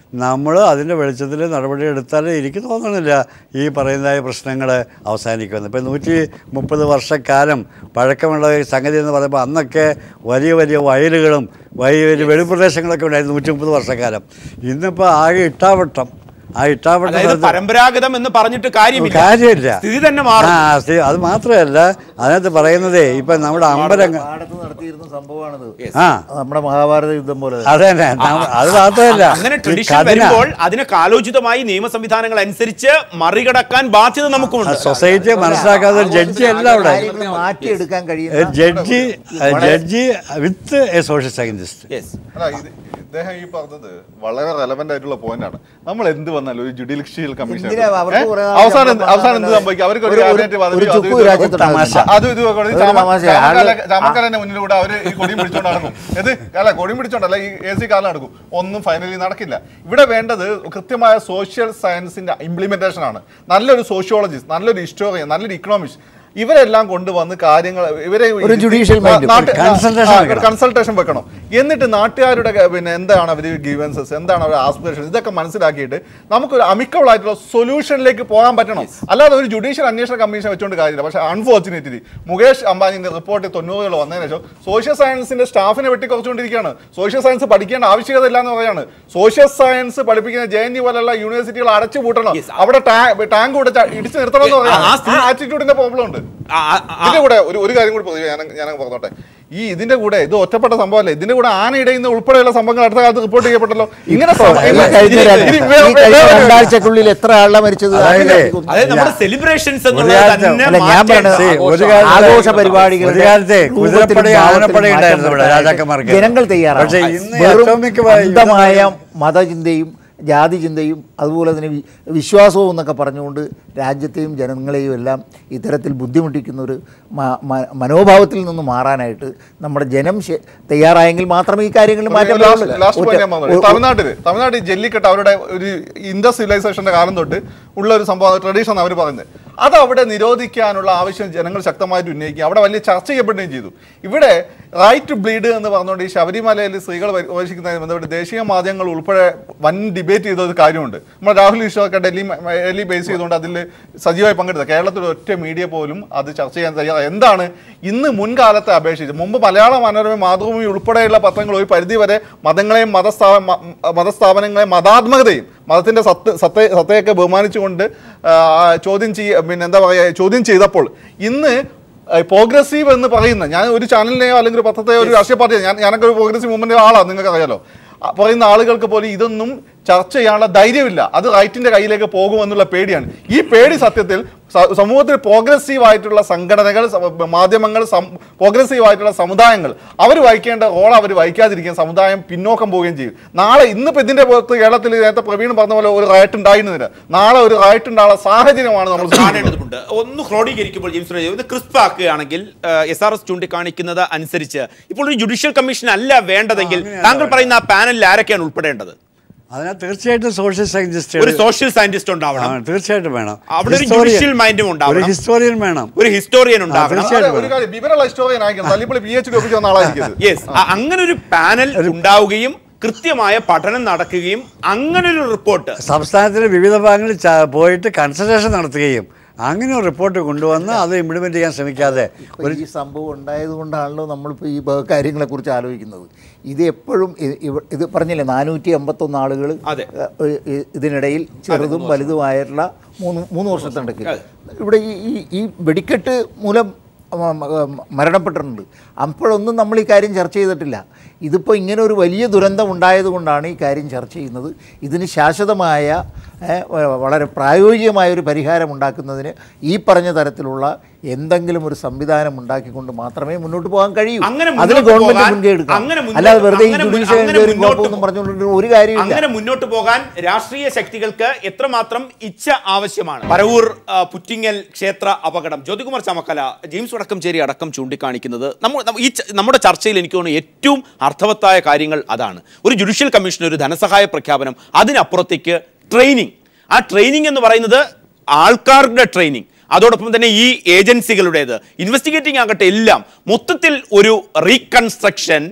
നമ്മൾ അതിൻ്റെ വെളിച്ചത്തിൽ നടപടി എടുത്താൽ എനിക്ക് തോന്നണില്ല ഈ പറയുന്നതായ പ്രശ്നങ്ങൾ അവസാനിക്കുമെന്ന് ഇപ്പം നൂറ്റി മുപ്പത് വർഷക്കാലം പഴക്കമുള്ള ഈ സംഗതി എന്ന് പറയുമ്പോൾ അന്നൊക്കെ വലിയ വലിയ വയലുകളും വലിയ വലിയ വെളിപ്രദേശങ്ങളൊക്കെ ഉണ്ടായിരുന്നു നൂറ്റി മുപ്പത് വർഷക്കാലം ഇന്നിപ്പോൾ ആകെ ഇട്ടാവട്ടം ആ ഇട്ടാവട്ടം അതായത് സ്ഥലത്ത് പരമ്പരാഗതം എന്ന് പറഞ്ഞിട്ട് കാര്യമില്ല കാര്യമില്ല സ്ഥിതി തന്നെ മാറും ആ സ്ഥിതി അത് മാത്രമല്ല അതിനകത്ത് പറയുന്നതേ ഇപ്പം നമ്മുടെ അമ്പലങ്ങൾ പാടത്ത് നടത്തിയിരുന്ന സംഭവമാണിത് ആ നമ്മുടെ മഹാഭാരത യുദ്ധം പോലെ അത് തന്നെ നമ്മ- അത് മാത്രമല്ല അങ്ങനെ ഈ ട്രഡീഷൻ കഥന വരുമ്പോൾ അതിന് കാലോചിതമായി നിയമ സംവിധാനങ്ങൾ അനുസരിച്ച് മറികടക്കാൻ ബാധ്യത നമുക്കുണ്ട് സൊസൈറ്റിയെ മനസ്സിലാക്കാതെ ജഡ്ജി അല്ല അവിടെ കാര്യങ്ങൾ മാറ്റിയെടുക്കാൻ എ കഴിയുന്ന judge judge with a social scientist yes അല്ല ഇത് ഇദ്ദേഹം ഈ പറഞ്ഞത് വളരെ റെലവെന്റ് ആയിട്ടുള്ള പോയിന്റ് ആണ് നമ്മൾ എന്ത് വന്നാലും ഒരു ജുഡീഷ്യൽ കമ്മീഷൻ എന്തിനാ അവർക്ക് കുറെ നാൾ അവസാനം എന്ത്- ശമ്പളം അവസാനം എന്ത് വാങ്ങാതെ സംഭവിക്കും അവർക്ക് ഒരു ഒരു- ഒരു- cabinet പദവി, ഒരു അത് ചുക്ക് ഇത് ഒരു രാജ്യത്ത് തമാശ. നടക്കുന്ന. അതും ഇതും ഒക്കെ കൂടി ഒരു ചാമ- തമാശ. ചാമക്കാല- ആള് ചാമക്കാലന്റെ മുന്നിലൂടെ അവര് ഈ കൊടിയും പിടിച്ചോണ്ട് നടക്കും ഇത് അല്ല കൊടിയും പിടിച്ചോണ്ടല്ല ഈ എ സി കാലം നടക്കും ഒന്നും ഫൈനലി നടക്കില്ല ഇവിടെ വേണ്ടത് കൃത്യമായ സോഷ്യൽ സയൻസിന്റെ ഇംപ്ലിമെന്റേഷൻ ആണ് നല്ലൊരു സോഷ്യോളജിസ്റ്റ് നല്ലൊരു ഹിസ്റ്റോറിയൻ നല്ലൊരു ഇക്കണോമിസ്റ്റ് ഇവരെല്ലാം കൊണ്ടുവന്ന് കാര്യങ്ങൾ ഇവരെ ഒരു judicial mind. Consultation വെക്കണം. കൺസൾട്ടേഷൻ വെക്കണം എന്നിട്ട് നാട്ടുകാരുടെ ക- പിന്നെ എന്താണ് അവർ ഗീവൻസസ് എന്താണ് അവരുടെ ആസ്പിറേഷൻ ഇതൊക്കെ മനസ്സിലാക്കിയിട്ട് നമുക്കൊരു അമിക്കബിൾ ആയിട്ടുള്ള സൊല്യൂഷനിലേക്ക് പോകാൻ പറ്റണം അല്ലാതെ ഒരു ജുഡീഷ്യൽ അന്വേഷണ കമ്മീഷൻ വെച്ചുകൊണ്ട് കാര്യമില്ല പക്ഷേ അൺഫോർച്ചുനേറ്റ്ലി മുകേഷ് അംബാനിന്റെ റിപ്പോർട്ട് തൊണ്ണൂറുകൾ വന്നതിന് ശേഷം സോഷ്യൽ സയൻസിന്റെ സ്റ്റാഫിനെ വെട്ടിക്കുറച്ചുകൊണ്ടിരിക്കുകയാണ് സോഷ്യൽ സയൻസ് പഠിക്കേണ്ട ആവശ്യകത ഇല്ല എന്ന് പറയാണ് സോഷ്യൽ സയൻസ് പഠിപ്പിക്കുന്ന ജെ എൻ യു പോലുള്ള യൂണിവേഴ്സിറ്റികൾ അടച്ചു പൂട്ടണം Yes. അവിടെ ടാങ്ക് കൂടെ ച- ഇടിച്ചു നിർത്തണം എന്ന് ആ- ആ പറയാം ആ ആറ്റിറ്റ്യൂഡിന്റെ പ്രോബ്ലം ഉണ്ട് ആ- ആ- ആ- ഇതിന്റെ കൂടെ ഒരു ഒരു കാര്യം കൂടി പൊതുവെ ഞാൻ ഞാൻ പറഞ്ഞോട്ടെ ഈ ഇതിന്റെ കൂടെ ഇത് ഒറ്റപ്പെട്ട സംഭവമല്ല ഇതിന്റെ കൂടെ ആനയിടയുന്ന ഉൾപ്പെടെയുള്ള സംഭവങ്ങൾ അടുത്ത കാലത്ത് റിപ്പോർട്ട് ചെയ്യപ്പെട്ടല്ലോ ഇങ്ങനെ ഇപ്പോ സമ- ഈ ഇല്ല, കഴിഞ്ഞ ഇനി- രണ്ട്- ഇനി ഈ വേ- കഴിഞ്ഞ വേ- വേ- രണ്ടാഴ്ചക്കുള്ളിൽ എത്ര ആളാണ് മരിച്ചത് അതായത് അതായത് നമ്മുടെ സെലിബ്രേഷൻസ് എന്നുള്ളത് കാലത്ത് തന്നെ അല്ല, ഞാൻ മാറ്റേണ്ട പറഞ്ഞത് See, ഒരു ആഘോഷം. കാലത്ത് ആഘോഷ പരിപാടികളുടെ ഒരു കാലത്തെ രൂപത്തിലും കുതിരപ്പട ഭാവത്തിലും ആനപ്പട മാറ്റം ഉണ്ടായിരുന്നു ഇവിടെ വരുത്താനായിട്ട് രാജാക്കന്മാർക്ക് ജനങ്ങൾ തയ്യാറാണ് പക്ഷേ ഇന്ന് വെറും atomic അന്ധമായ യുദ്ധം- മതചിന്തയും ജാതി ചിന്തയും അതുപോലെ തന്നെ വി- വിശ്വാസവും എന്നൊക്കെ പറഞ്ഞുകൊണ്ട് രാജ്യത്തെയും ജനങ്ങളെയും എല്ലാം ഇത്തരത്തിൽ ബുദ്ധിമുട്ടിക്കുന്ന ഒരു മ- മ- മനോഭാവത്തിൽ നിന്ന് മാറാനായിട്ട് നമ്മുടെ ജനം ശ- തയ്യാറായെങ്കിൽ മാത്രമേ ഈ കാര്യങ്ങളിൽ മാറ്റം ഒരു last- വരുള്ളൂ. last point ഒറ്റ- ഞാൻ പറഞ്ഞോട്ടെ. തമിഴ്നാട്ടില് തമിഴ്നാട്ടിൽ ജല്ലിക്കെട്ട് അവരുടെ ഒരു ഇൻഡസ് സിവിലൈസേഷന്റെ കാലം തൊട്ട് ഉള്ള ഒരു സംഭവം ട്രഡീഷൻ അവർ പറയുന്നത് അത് അവിടെ നിരോധിക്കാനുള്ള ആവശ്യം ജനങ്ങൾ ശക്തമായിട്ട് ഉന്നയിക്കുക അവിടെ വലിയ ചർച്ച ചെയ്യപ്പെടുകയും ചെയ്തു ഇവിടെ റൈറ്റ് ടു ബ്ലീഡ് എന്ന് പറഞ്ഞുകൊണ്ട് ഈ ശബരിമലയിൽ സ്ത്രീകൾ പ്രവേശിക്കുന്നതിന് ബന്ധപ്പെട്ട് ദേശീയ മാധ്യമങ്ങൾ ഉൾപ്പെടെ വൻ ഡിബേറ്റ് ചെയ്ത ഒരു കാര്യമുണ്ട് നമ്മുടെ രാഹുൽ ഈശ്വറൊക്കെ ഡൽഹി ഡൽഹി ബേസ് ചെയ്തുകൊണ്ട് അതിൽ സജീവമായി പങ്കെടുത്ത കേരളത്തിൽ ഒറ്റ മീഡിയ പോലും അത് ചർച്ച ചെയ്യാൻ തയ്യാറായി എന്താണ് ഇന്ന് മുൻകാലത്തെ അപേക്ഷിച്ച് മുമ്പ് മലയാള മനോരമ മാതൃഭൂമി ഉൾപ്പെടെയുള്ള പത്രങ്ങൾ ഒരു പരിധിവരെ മതങ്ങളെയും മതസ്ഥാപ മ- മതസ്ഥാപനങ്ങളെയും മതാത്മകതയും മതത്തിന്റെ സത്ത് സത്ത സത്തയൊക്കെ ബഹുമാനിച്ചുകൊണ്ട് ആ, ചോദ്യം ചെയ്യ പിന്നെ എന്താ പറയുക ചോദ്യം ചെയ്തപ്പോൾ ഇന്ന് പ്രോഗ്രസീവ് എന്ന് പറയുന്ന ഞാൻ ഒരു ചാനലിനെയോ അല്ലെങ്കിൽ ഒരു പത്രത്തെയോ ഒരു രാഷ്ട്രീയ പാർട്ടിയോ ഞാൻ ഞാനൊക്കെ ഒരു പ്രോഗ്രസീവ് മൂവ്മെന്റ് ആളാണ് നിങ്ങൾക്ക് അറിയാലോ ആ, പറയുന്ന ആളുകൾക്ക് പോലും ഇതൊന്നും ചർച്ച ചെയ്യാനുള്ള ധൈര്യമില്ല അത് റൈറ്റിന്റെ കയ്യിലേക്ക് പോകുമെന്നുള്ള പേടിയാണ് ഈ പേടി സത്യത്തിൽ സ- സമൂഹത്തിൽ പ്രോഗ്രസീവ് ആയിട്ടുള്ള സംഘടനകൾ സ- മാധ്യമങ്ങൾ പ്രോഗ്രസീവ് ആയിട്ടുള്ള സമുദായങ്ങൾ അവർ വഹിക്കേണ്ട റോൾ അവർ വഹിക്കാതിരിക്കാൻ സമുദായം പിന്നോക്കം പോവുകയും ചെയ്യും നാളെ ഇന്നിപ്പോൾ ഇതിന്റെ പുറത്ത് കേരളത്തിൽ നേരത്തെ പ്രവീൺ പറഞ്ഞ പോലെ ഒരു റയറ്റ് ഉണ്ടായിരുന്നില്ല നാളെ ഒരു റയറ്റ് ഉണ്ടാകാനുള്ള സാഹചര്യമാണ് നമ്മൾ കാണേണ്ടത് കാണേണ്ടതുണ്ട് ഒന്ന് ക്രോഡീകരിക്കുമ്പോൾ ജെയിംസ് റോജ് ഇത് ക്രിസ്പ് ആക്കുകയാണെങ്കിൽ എസ് ആർ എസ് ചൂണ്ടിക്കാണിക്കുന്നത് അനുസരിച്ച് ഇപ്പോൾ ഒരു ജുഡീഷ്യൽ കമ്മീഷൻ അല്ല വേണ്ടതെങ്കിൽ താങ്കൾ പറയുന്ന ആ പാനലിൽ ആരൊക്കെയാണ് ഉൾപ്പെടേണ്ടത് അതിനകത്ത് തീർച്ചയായിട്ടും സോഷ്യൽ സയന്റിസ്റ്റ് ഒരു സോഷ്യൽ സയന്റിസ്റ്റ് ഉണ്ടാവണം തീർച്ചയായിട്ടും വേണം അവിടെ ഒരു Historian. judicial mind ഉം ഉണ്ടാവണം. ഒരു ഹിസ്റ്റോറിയൻ വേണം ഒരു ഹിസ്റ്റോറിയൻ ഉണ്ടാവണം തീർച്ചയായിട്ടും. ഒരു കാര്യം വിവരമുള്ള ഹിസ്റ്റോറിയൻ ആയിരിക്കണം തല്ലിപ്പള്ളി പി എച്ച് ഡി ഒപ്പിച്ച് വന്ന ആളായിരിക്കും യെസ് അങ്ങനെ ഒരു പാനൽ ഉണ്ടാവുകയും കൃത്യമായ പഠനം നടക്കുകയും അങ്ങനെ ഒരു റിപ്പോർട്ട് സംസ്ഥാനത്തിലെ വിവിധ ഭാഗങ്ങളിൽ ച- പോയിട്ട് കൺസൾട്ടേഷൻ നടത്തുകയും അങ്ങനെ ഒരു റിപ്പോർട്ട് കൊണ്ടുവന്ന് അത് ഇംപ്ലിമെന്റ് ചെയ്യാൻ ശ്രമിക്കാതെ ഒരു ഈ സംഭവം ഉണ്ടായത് കൊണ്ടാണല്ലോ നമ്മളിപ്പോൾ ഈ ബ- കാര്യങ്ങളെക്കുറിച്ച് ആലോചിക്കുന്നത് ഇത് എപ്പോഴും ഇ- ഇവ- ഇത് പറഞ്ഞില്ലേ നാനൂറ്റി അമ്പത്തൊന്ന് ആളുകൾ അതെ. ഇതിനിടയിൽ ചെറുതും വലുതുമായിട്ടുള്ള മൂന്ന് മൂന്ന് വർഷത്തിനിടയ്ക്ക് ഇവിടെ ഈ ഈ ഈ വെടിക്കെട്ട് മൂലം മ- മ- മരണപ്പെട്ടിട്ടുണ്ട് അപ്പോഴൊന്നും നമ്മൾ ഈ കാര്യം ചർച്ച ചെയ്തിട്ടില്ല ഇതിപ്പോൾ ഇങ്ങനെ ഒരു വലിയ ദുരന്തം ഉണ്ടായതുകൊണ്ടാണ് ഈ കാര്യം ചർച്ച ചെയ്യുന്നത് ഇതിന് ശാശ്വതമായ ഏ, വ- വളരെ പ്രായോഗികമായ ഒരു പരിഹാരം ഉണ്ടാക്കുന്നതിന് ഈ പറഞ്ഞ തരത്തിലുള്ള എന്തെങ്കിലും ഒരു സംവിധാനം ഉണ്ടാക്കിക്കൊണ്ട് മാത്രമേ മുന്നോട്ട് പോകാൻ കഴിയൂ അങ്ങനെ അതിന് മുന്നോട്ട് ഗവൺമെന്റ് പോകാൻ- മുൻകൈ എടുക്കണം അങ്ങനെ മുന്നോട്ട് അല്ലാതെ വെറുതെ ഈ അങ്ങനെ മുൻ- ജുഡീഷ്യൽ അങ്ങനെ എൻക്വയറി മുന്നോട്ട് കുഴപ്പമൊന്നും പറഞ്ഞുകൊണ്ട് ഒരു കാര്യമില്ല അങ്ങനെ മുന്നോട്ട് പോകാൻ രാഷ്ട്രീയ ശക്തികൾക്ക് എത്രമാത്രം ഇച്ഛ ആവശ്യമാണ് പരവൂർ ആ, പുറ്റിങ്ങൽ ക്ഷേത്ര അപകടം ജ്യോതികുമാർ ചമക്കല ജെയിംസ് വടക്കംചേരി അടക്കം ചൂണ്ടിക്കാണിക്കുന്നത് നമ്മ നമ്മ- ഈ ച- നമ്മുടെ ചർച്ചയിൽ എനിക്ക് തോന്നുന്നു ഏറ്റവും അർത്ഥവത്തായ കാര്യങ്ങൾ അതാണ് ഒരു ജുഡീഷ്യൽ കമ്മീഷൻ ഒരു ധനസഹായ പ്രഖ്യാപനം അതിനപ്പുറത്തേക്ക് ട്രെയിനിങ് ആ ട്രെയിനിങ് എന്ന് പറയുന്നത് ആൾക്കാരുടെ ട്രെയിനിങ് അതോടൊപ്പം തന്നെ ഈ ഏജൻസികളുടേത് ഇൻവെസ്റ്റിഗേറ്റിംഗ് ആകട്ടെ എല്ലാം മൊത്തത്തിൽ ഒരു റീകൺസ്ട്രക്ഷൻ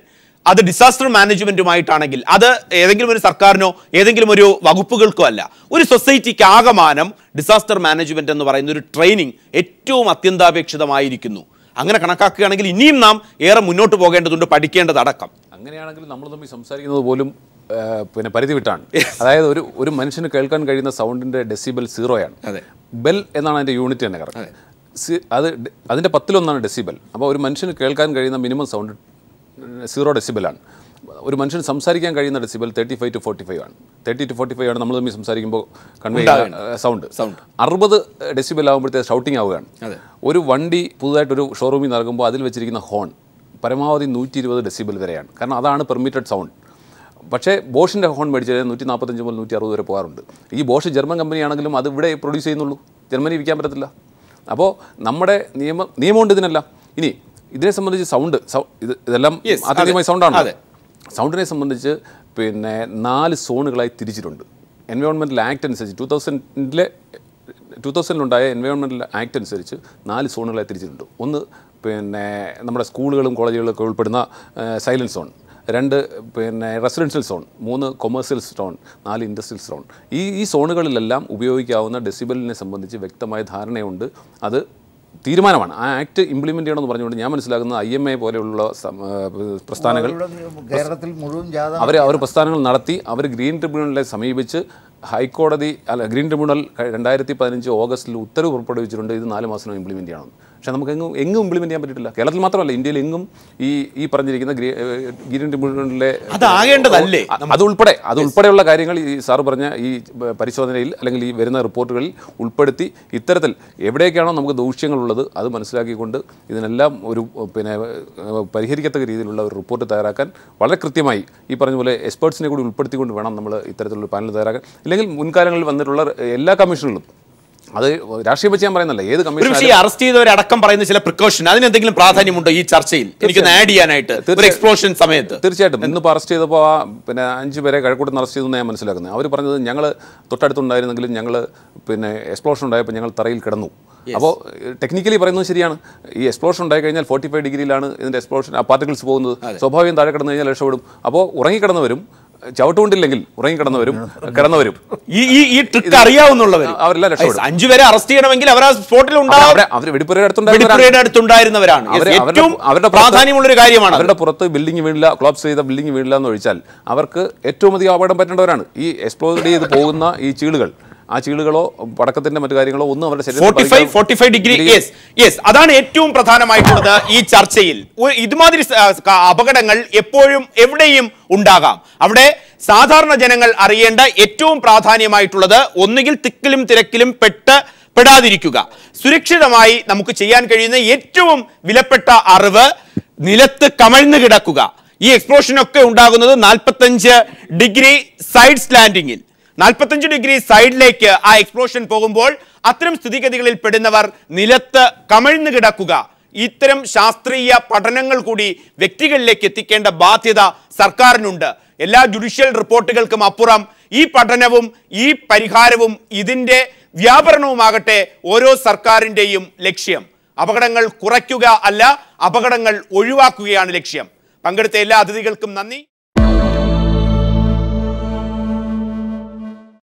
അത് ഡിസാസ്റ്റർ മാനേജ്മെന്റുമായിട്ടാണെങ്കിൽ അത് ഏതെങ്കിലും ഒരു സർക്കാരിനോ ഏതെങ്കിലും ഒരു വകുപ്പുകൾക്കോ അല്ല ഒരു സൊസൈറ്റിക്ക് ആകമാനം ഡിസാസ്റ്റർ മാനേജ്മെന്റ് എന്ന് പറയുന്ന ഒരു ട്രെയിനിങ് ഏറ്റവും അത്യന്താപേക്ഷിതമായിരിക്കുന്നു അങ്ങനെ കണക്കാക്കുകയാണെങ്കിൽ ഇനിയും നാം ഏറെ മുന്നോട്ട് പോകേണ്ടതുണ്ട് പഠിക്കേണ്ടതടക്കം അങ്ങനെയാണെങ്കിൽ നമ്മൾ തമ്മിൽ സംസാരിക്കുന്നത് പോലും ആ, പിന്നെ പരിധി വിട്ടാണ് അതായത് ഒരു ഒരു മനുഷ്യന് കേൾക്കാൻ കഴിയുന്ന സൗണ്ടിന്റെ ഡെസിബൽ സീറോയാണ് അതെ. ബെൽ എന്നാണ് അതിന്റെ യൂണിറ്റ് തന്നെ കറക്റ്റ് അത് ഡെ- അതിന്റെ പത്തിലൊന്നാണ് ഡെസിബൽ അപ്പോൾ ഒരു മനുഷ്യന് കേൾക്കാൻ കഴിയുന്ന മിനിമം സൗണ്ട് സീറോ ഡെസിബലാണ് ഒരു മനുഷ്യന് സംസാരിക്കാൻ കഴിയുന്ന decibel thirty five to forty five ആണ് തേർട്ടി ടു ഫോർട്ടി ഫൈവ് ആണ് നമ്മൾ തമ്മിൽ സംസാരിക്കുമ്പോൾ കൺവേ സൗണ്ട് Sound. അറുപത് ഡെസിബൽ ആകുമ്പോഴത്തേക്ക് ഷൗട്ടിംഗ് ആവുകയാണ് ഒരു വണ്ടി പുതുതായിട്ടൊരു ഷോറൂമിൽ നൽകുമ്പോൾ അതിൽ വെച്ചിരിക്കുന്ന ഹോൺ പരമാവധി നൂറ്റി ഇരുപത് ഡെസിബൽ വരെയാണ് കാരണം അതാണ് പെർമിറ്റഡ് സൗണ്ട് പക്ഷേ ബോഷിൻ്റെ ഹോൺ മേടിച്ചാൽ നൂറ്റി നാൽപ്പത്തഞ്ച് മുതൽ നൂറ്റി അറുപത് വരെ പോകാറുണ്ട് ഈ ബോഷ് ജർമ്മൻ കമ്പനിയാണെങ്കിലും അത് ഇവിടെ പ്രൊഡ്യൂസ് ചെയ്യുന്നുള്ളൂ ജർമ്മനി വിൽക്കാൻ പറ്റത്തില്ല അപ്പോൾ നമ്മുടെ നിയമം നിയമമുണ്ട് ഇതിനല്ല ഇനി ഇതിനെ സംബന്ധിച്ച് സൗണ്ട് ഇത് ഇതെല്ലാം Yes, ആത്യന്തികമായി അതെ, സൗണ്ടാണ് അതെ. സൗണ്ടിനെ സംബന്ധിച്ച് പിന്നെ നാല് സോണുകളായി തിരിച്ചിട്ടുണ്ട് എൻവയോൺമെൻറ്റൽ ആക്ട് അനുസരിച്ച് ടൂ തൗസൻഡിലെ ടൂ തൗസൻഡിലുണ്ടായ എൻവയോൺമെൻറ്റൽ ആക്ട് അനുസരിച്ച് നാല് സോണുകളായി തിരിച്ചിട്ടുണ്ട് ഒന്ന് പിന്നെ നമ്മുടെ സ്കൂളുകളും കോളേജുകളും ഒക്കെ ഉൾപ്പെടുന്ന സൈലൻസ് സോൺ രണ്ട് പിന്നെ റെസിഡൻഷ്യൽ സോൺ മൂന്ന് കൊമേഴ്സ്യൽ സോൺ നാല് ഇൻഡസ്ട്രിയൽ സോൺ ഈ ഈ സോണുകളിലെല്ലാം ഉപയോഗിക്കാവുന്ന ഡെസിബലിനെ സംബന്ധിച്ച് വ്യക്തമായ ധാരണയുണ്ട് അത് തീരുമാനമാണ് ആ ആക്ട് ഇംപ്ലിമെൻ്റ് ചെയ്യണമെന്ന് പറഞ്ഞുകൊണ്ട് ഞാൻ മനസ്സിലാക്കുന്ന ഐ എം എ പോലെയുള്ള സം- ആ, പ്രസ്ഥാനങ്ങൾ ഇവിടെ കേരളത്തിൽ മുഴുവൻ ജാഥ അവർ അവർ പ്രസ്ഥാനങ്ങൾ നടത്തി അവർ ഗ്രീൻ ട്രിബ്യൂണലിനെ സമീപിച്ച് ഹൈക്കോടതി അല്ല ഗ്രീൻ ട്രിബ്യൂണൽ ക- രണ്ടായിരത്തി പതിനഞ്ച് ഓഗസ്റ്റിൽ ഉത്തരവ് പുറപ്പെടുവിച്ചിട്ടുണ്ട് ഇത് നാല് മാസം ഇംപ്ലിമെൻറ്റ് ചെയ്യണം പക്ഷേ നമുക്ക് എങ്ങും എങ്ങും ഇംപ്ലിമെൻറ്റ് ചെയ്യാൻ പറ്റിയിട്ടില്ല കേരളത്തിൽ മാത്രമല്ല ഇന്ത്യയിൽ എങ്ങും ഈ ഈ പറഞ്ഞിരിക്കുന്ന ഗ്രീ- ഏഹ് ഗ്രീൻ ട്രിബ്യൂണലിലെ അതാകേണ്ടതല്ലേ? അ- അത് ഉൾപ്പെടെ അത് ഉൾപ്പെടെയുള്ള കാര്യങ്ങൾ ഈ സാറ് പറഞ്ഞ ഈ ബ- പരിശോധനയിൽ അല്ലെങ്കിൽ ഈ വരുന്ന റിപ്പോർട്ടുകളിൽ ഉൾപ്പെടുത്തി ഇത്തരത്തിൽ എവിടെയൊക്കെയാണോ നമുക്ക് ദൂഷ്യങ്ങളുള്ളത് അത് മനസ്സിലാക്കിക്കൊണ്ട് ഇതിനെല്ലാം ഒരു പിന്നെ ഏഹ്, പരിഹരിക്കത്തക്ക രീതിയിലുള്ള ഒരു റിപ്പോർട്ട് തയ്യാറാക്കാൻ വളരെ കൃത്യമായി ഈ പറഞ്ഞ പോലെ എക്സ്പേർട്സിനെ കൂടി ഉൾപ്പെടുത്തിക്കൊണ്ട് വേണം നമ്മൾ ഇത്തരത്തിലുള്ള പാനൽ തയ്യാറാക്കാൻ ഇല്ലെങ്കിൽ മുൻകാലങ്ങളിൽ വന്നിട്ടുള്ള എല്ലാ കമ്മീഷനുകളും അത് രാഷ്ട്രീയം വെച്ച് ഞാൻ പറയുന്നല്ല ഏത് ഒരു കമ്മീഷൻ പക്ഷേ ഈ അറസ്റ്റ് ചെയ്തവരടക്കം പറയുന്ന ചില പ്രിക്കോഷൻ അതിന് എന്തെങ്കിലും പ്രാധാന്യമുണ്ടോ ഈ ചർച്ചയിൽ എനിക്ക് ആഡ് ചെയ്യാനായിട്ട് ഒരു തീർച്ചയായും. എക്സ്പ്ലോഷൻ സമയത്ത് തീർച്ചയായിട്ടും ഇന്നിപ്പോൾ അറസ്റ്റ് ചെയ്തപ്പോൾ ആ പിന്നെ അഞ്ച് പേരെ കഴക്കൂട്ടം അറസ്റ്റ് ചെയ്തെന്ന് ഞാൻ മനസ്സിലാക്കുന്നത് അവർ പറഞ്ഞത് ഞങ്ങൾ തൊട്ടടുത്തുണ്ടായിരുന്നെങ്കിലും ഞങ്ങൾ പിന്നെ എക്സ്പ്ലോഷൻ ഉണ്ടായപ്പോൾ ഞങ്ങൾ തറയിൽ കിടന്നു അപ്പോൾ ടെക്നിക്കലി പറയുന്നത് ശരിയാണ് ഈ എക്സ്പ്ലോഷൻ ഉണ്ടായി കഴിഞ്ഞാൽ ഫോർട്ടി ഫൈവ് ഡിഗ്രിയിലാണ് ഇതിൻ്റെ എക്സ്പ്ലോഷൻ ആ പാർട്ടിക്കിൾസ് പോകുന്നത് സ്വാഭാവികം താഴെ കിടന്നു കഴിഞ്ഞാൽ രക്ഷപ്പെടും അപ്പോൾ ഉറങ്ങിക്കിടന്നവരും ചവിട്ടുകൊണ്ടില്ലെങ്കിൽ ഉറങ്ങിക്കിടന്നവരും കിടന്നവരും ഈ ഈ ഈ ട്രിക്ക് അറിയാവുന്നുള്ളവർ അവരെല്ലാം രക്ഷപ്പെടും അഞ്ചുപേരെ അറസ്റ്റ് ചെയ്യണമെങ്കിൽ അവർ ആ സ്പോട്ടിൽ ഉണ്ടാവും അവിടെ അവർ വെടിപ്പുരയുടെ അടുത്തുണ്ടായിരുന്നവരാണ്. വെടിപ്പുരയുടെ അടുത്തുണ്ടായിരുന്നവരാണ് Yes, അവര് അവരുടെ ഏറ്റവും അവരുടെ പുറത്ത് പ്രാധാന്യമുള്ള ഒരു കാര്യമാണ് അവരുടെ പുറത്ത് ബിൽഡിംഗ് വീണില്ല ക്ലോപ്സ് ചെയ്ത ബിൽഡിംഗ് വീണില്ല എന്ന് ഒഴിച്ചാൽ അവർക്ക് ഏറ്റവും അധികം അപകടം പറ്റേണ്ടവരാണ് ഈ എക്സ്പ്ലോഡ് ചെയ്ത് പോകുന്ന ഈ ചീളുകൾ ആ ചീളുകളോ പടക്കത്തിന്റെ മറ്റു കാര്യങ്ങളോ ഒന്നും അവരുടെ ശരീരത്തിൽ ഫോർട്ടി ഫൈവ് ബാധിക്കാതെ- forty five degree yes yes അതാണ് ഏറ്റവും പ്രധാനമായിട്ടുള്ളത് ഈ ചർച്ചയിൽ ഒരു- ഇതുമാതിരി സ- ആ, ക- അപകടങ്ങൾ എപ്പോഴും എവിടെയും ഉണ്ടാകാം അവിടെ സാധാരണ ജനങ്ങൾ അറിയേണ്ട ഏറ്റവും പ്രാധാന്യമായിട്ടുള്ളത് ഒന്നുകിൽ തിക്കിലും തിരക്കിലും പെട്ട് പെടാതിരിക്കുക സുരക്ഷിതമായി നമുക്ക് ചെയ്യാൻ കഴിയുന്ന ഏറ്റവും വിലപ്പെട്ട അറിവ് നിലത്ത് കമഴ്ന്നു കിടക്കുക ഈ എക്സ്പ്ലോഷൻ ഒക്കെ ഉണ്ടാകുന്നത് നാൽപ്പത്തഞ്ച് ഡിഗ്രി സൈഡ് സ്ലാൻഡിങ്ങിൽ നാൽപ്പത്തഞ്ച് ഡിഗ്രി സൈഡിലേക്ക് ആ എക്സ്പ്ലോഷൻ പോകുമ്പോൾ അത്തരം സ്ഥിതിഗതികളിൽ പെടുന്നവർ നിലത്ത് കമഴ്ന്നു കിടക്കുക ഇത്തരം ശാസ്ത്രീയ പഠനങ്ങൾ കൂടി വ്യക്തികളിലേക്ക് എത്തിക്കേണ്ട ബാധ്യത സർക്കാരിനുണ്ട് എല്ലാ ജുഡീഷ്യൽ റിപ്പോർട്ടുകൾക്കും അപ്പുറം ഈ പഠനവും ഈ പരിഹാരവും ഇതിൻ്റെ വ്യാപരണവുമാകട്ടെ ഓരോ സർക്കാരിൻ്റെയും ലക്ഷ്യം അപകടങ്ങൾ കുറയ്ക്കുക അല്ല അപകടങ്ങൾ ഒഴിവാക്കുകയാണ് ലക്ഷ്യം പങ്കെടുത്ത എല്ലാ അതിഥികൾക്കും നന്ദി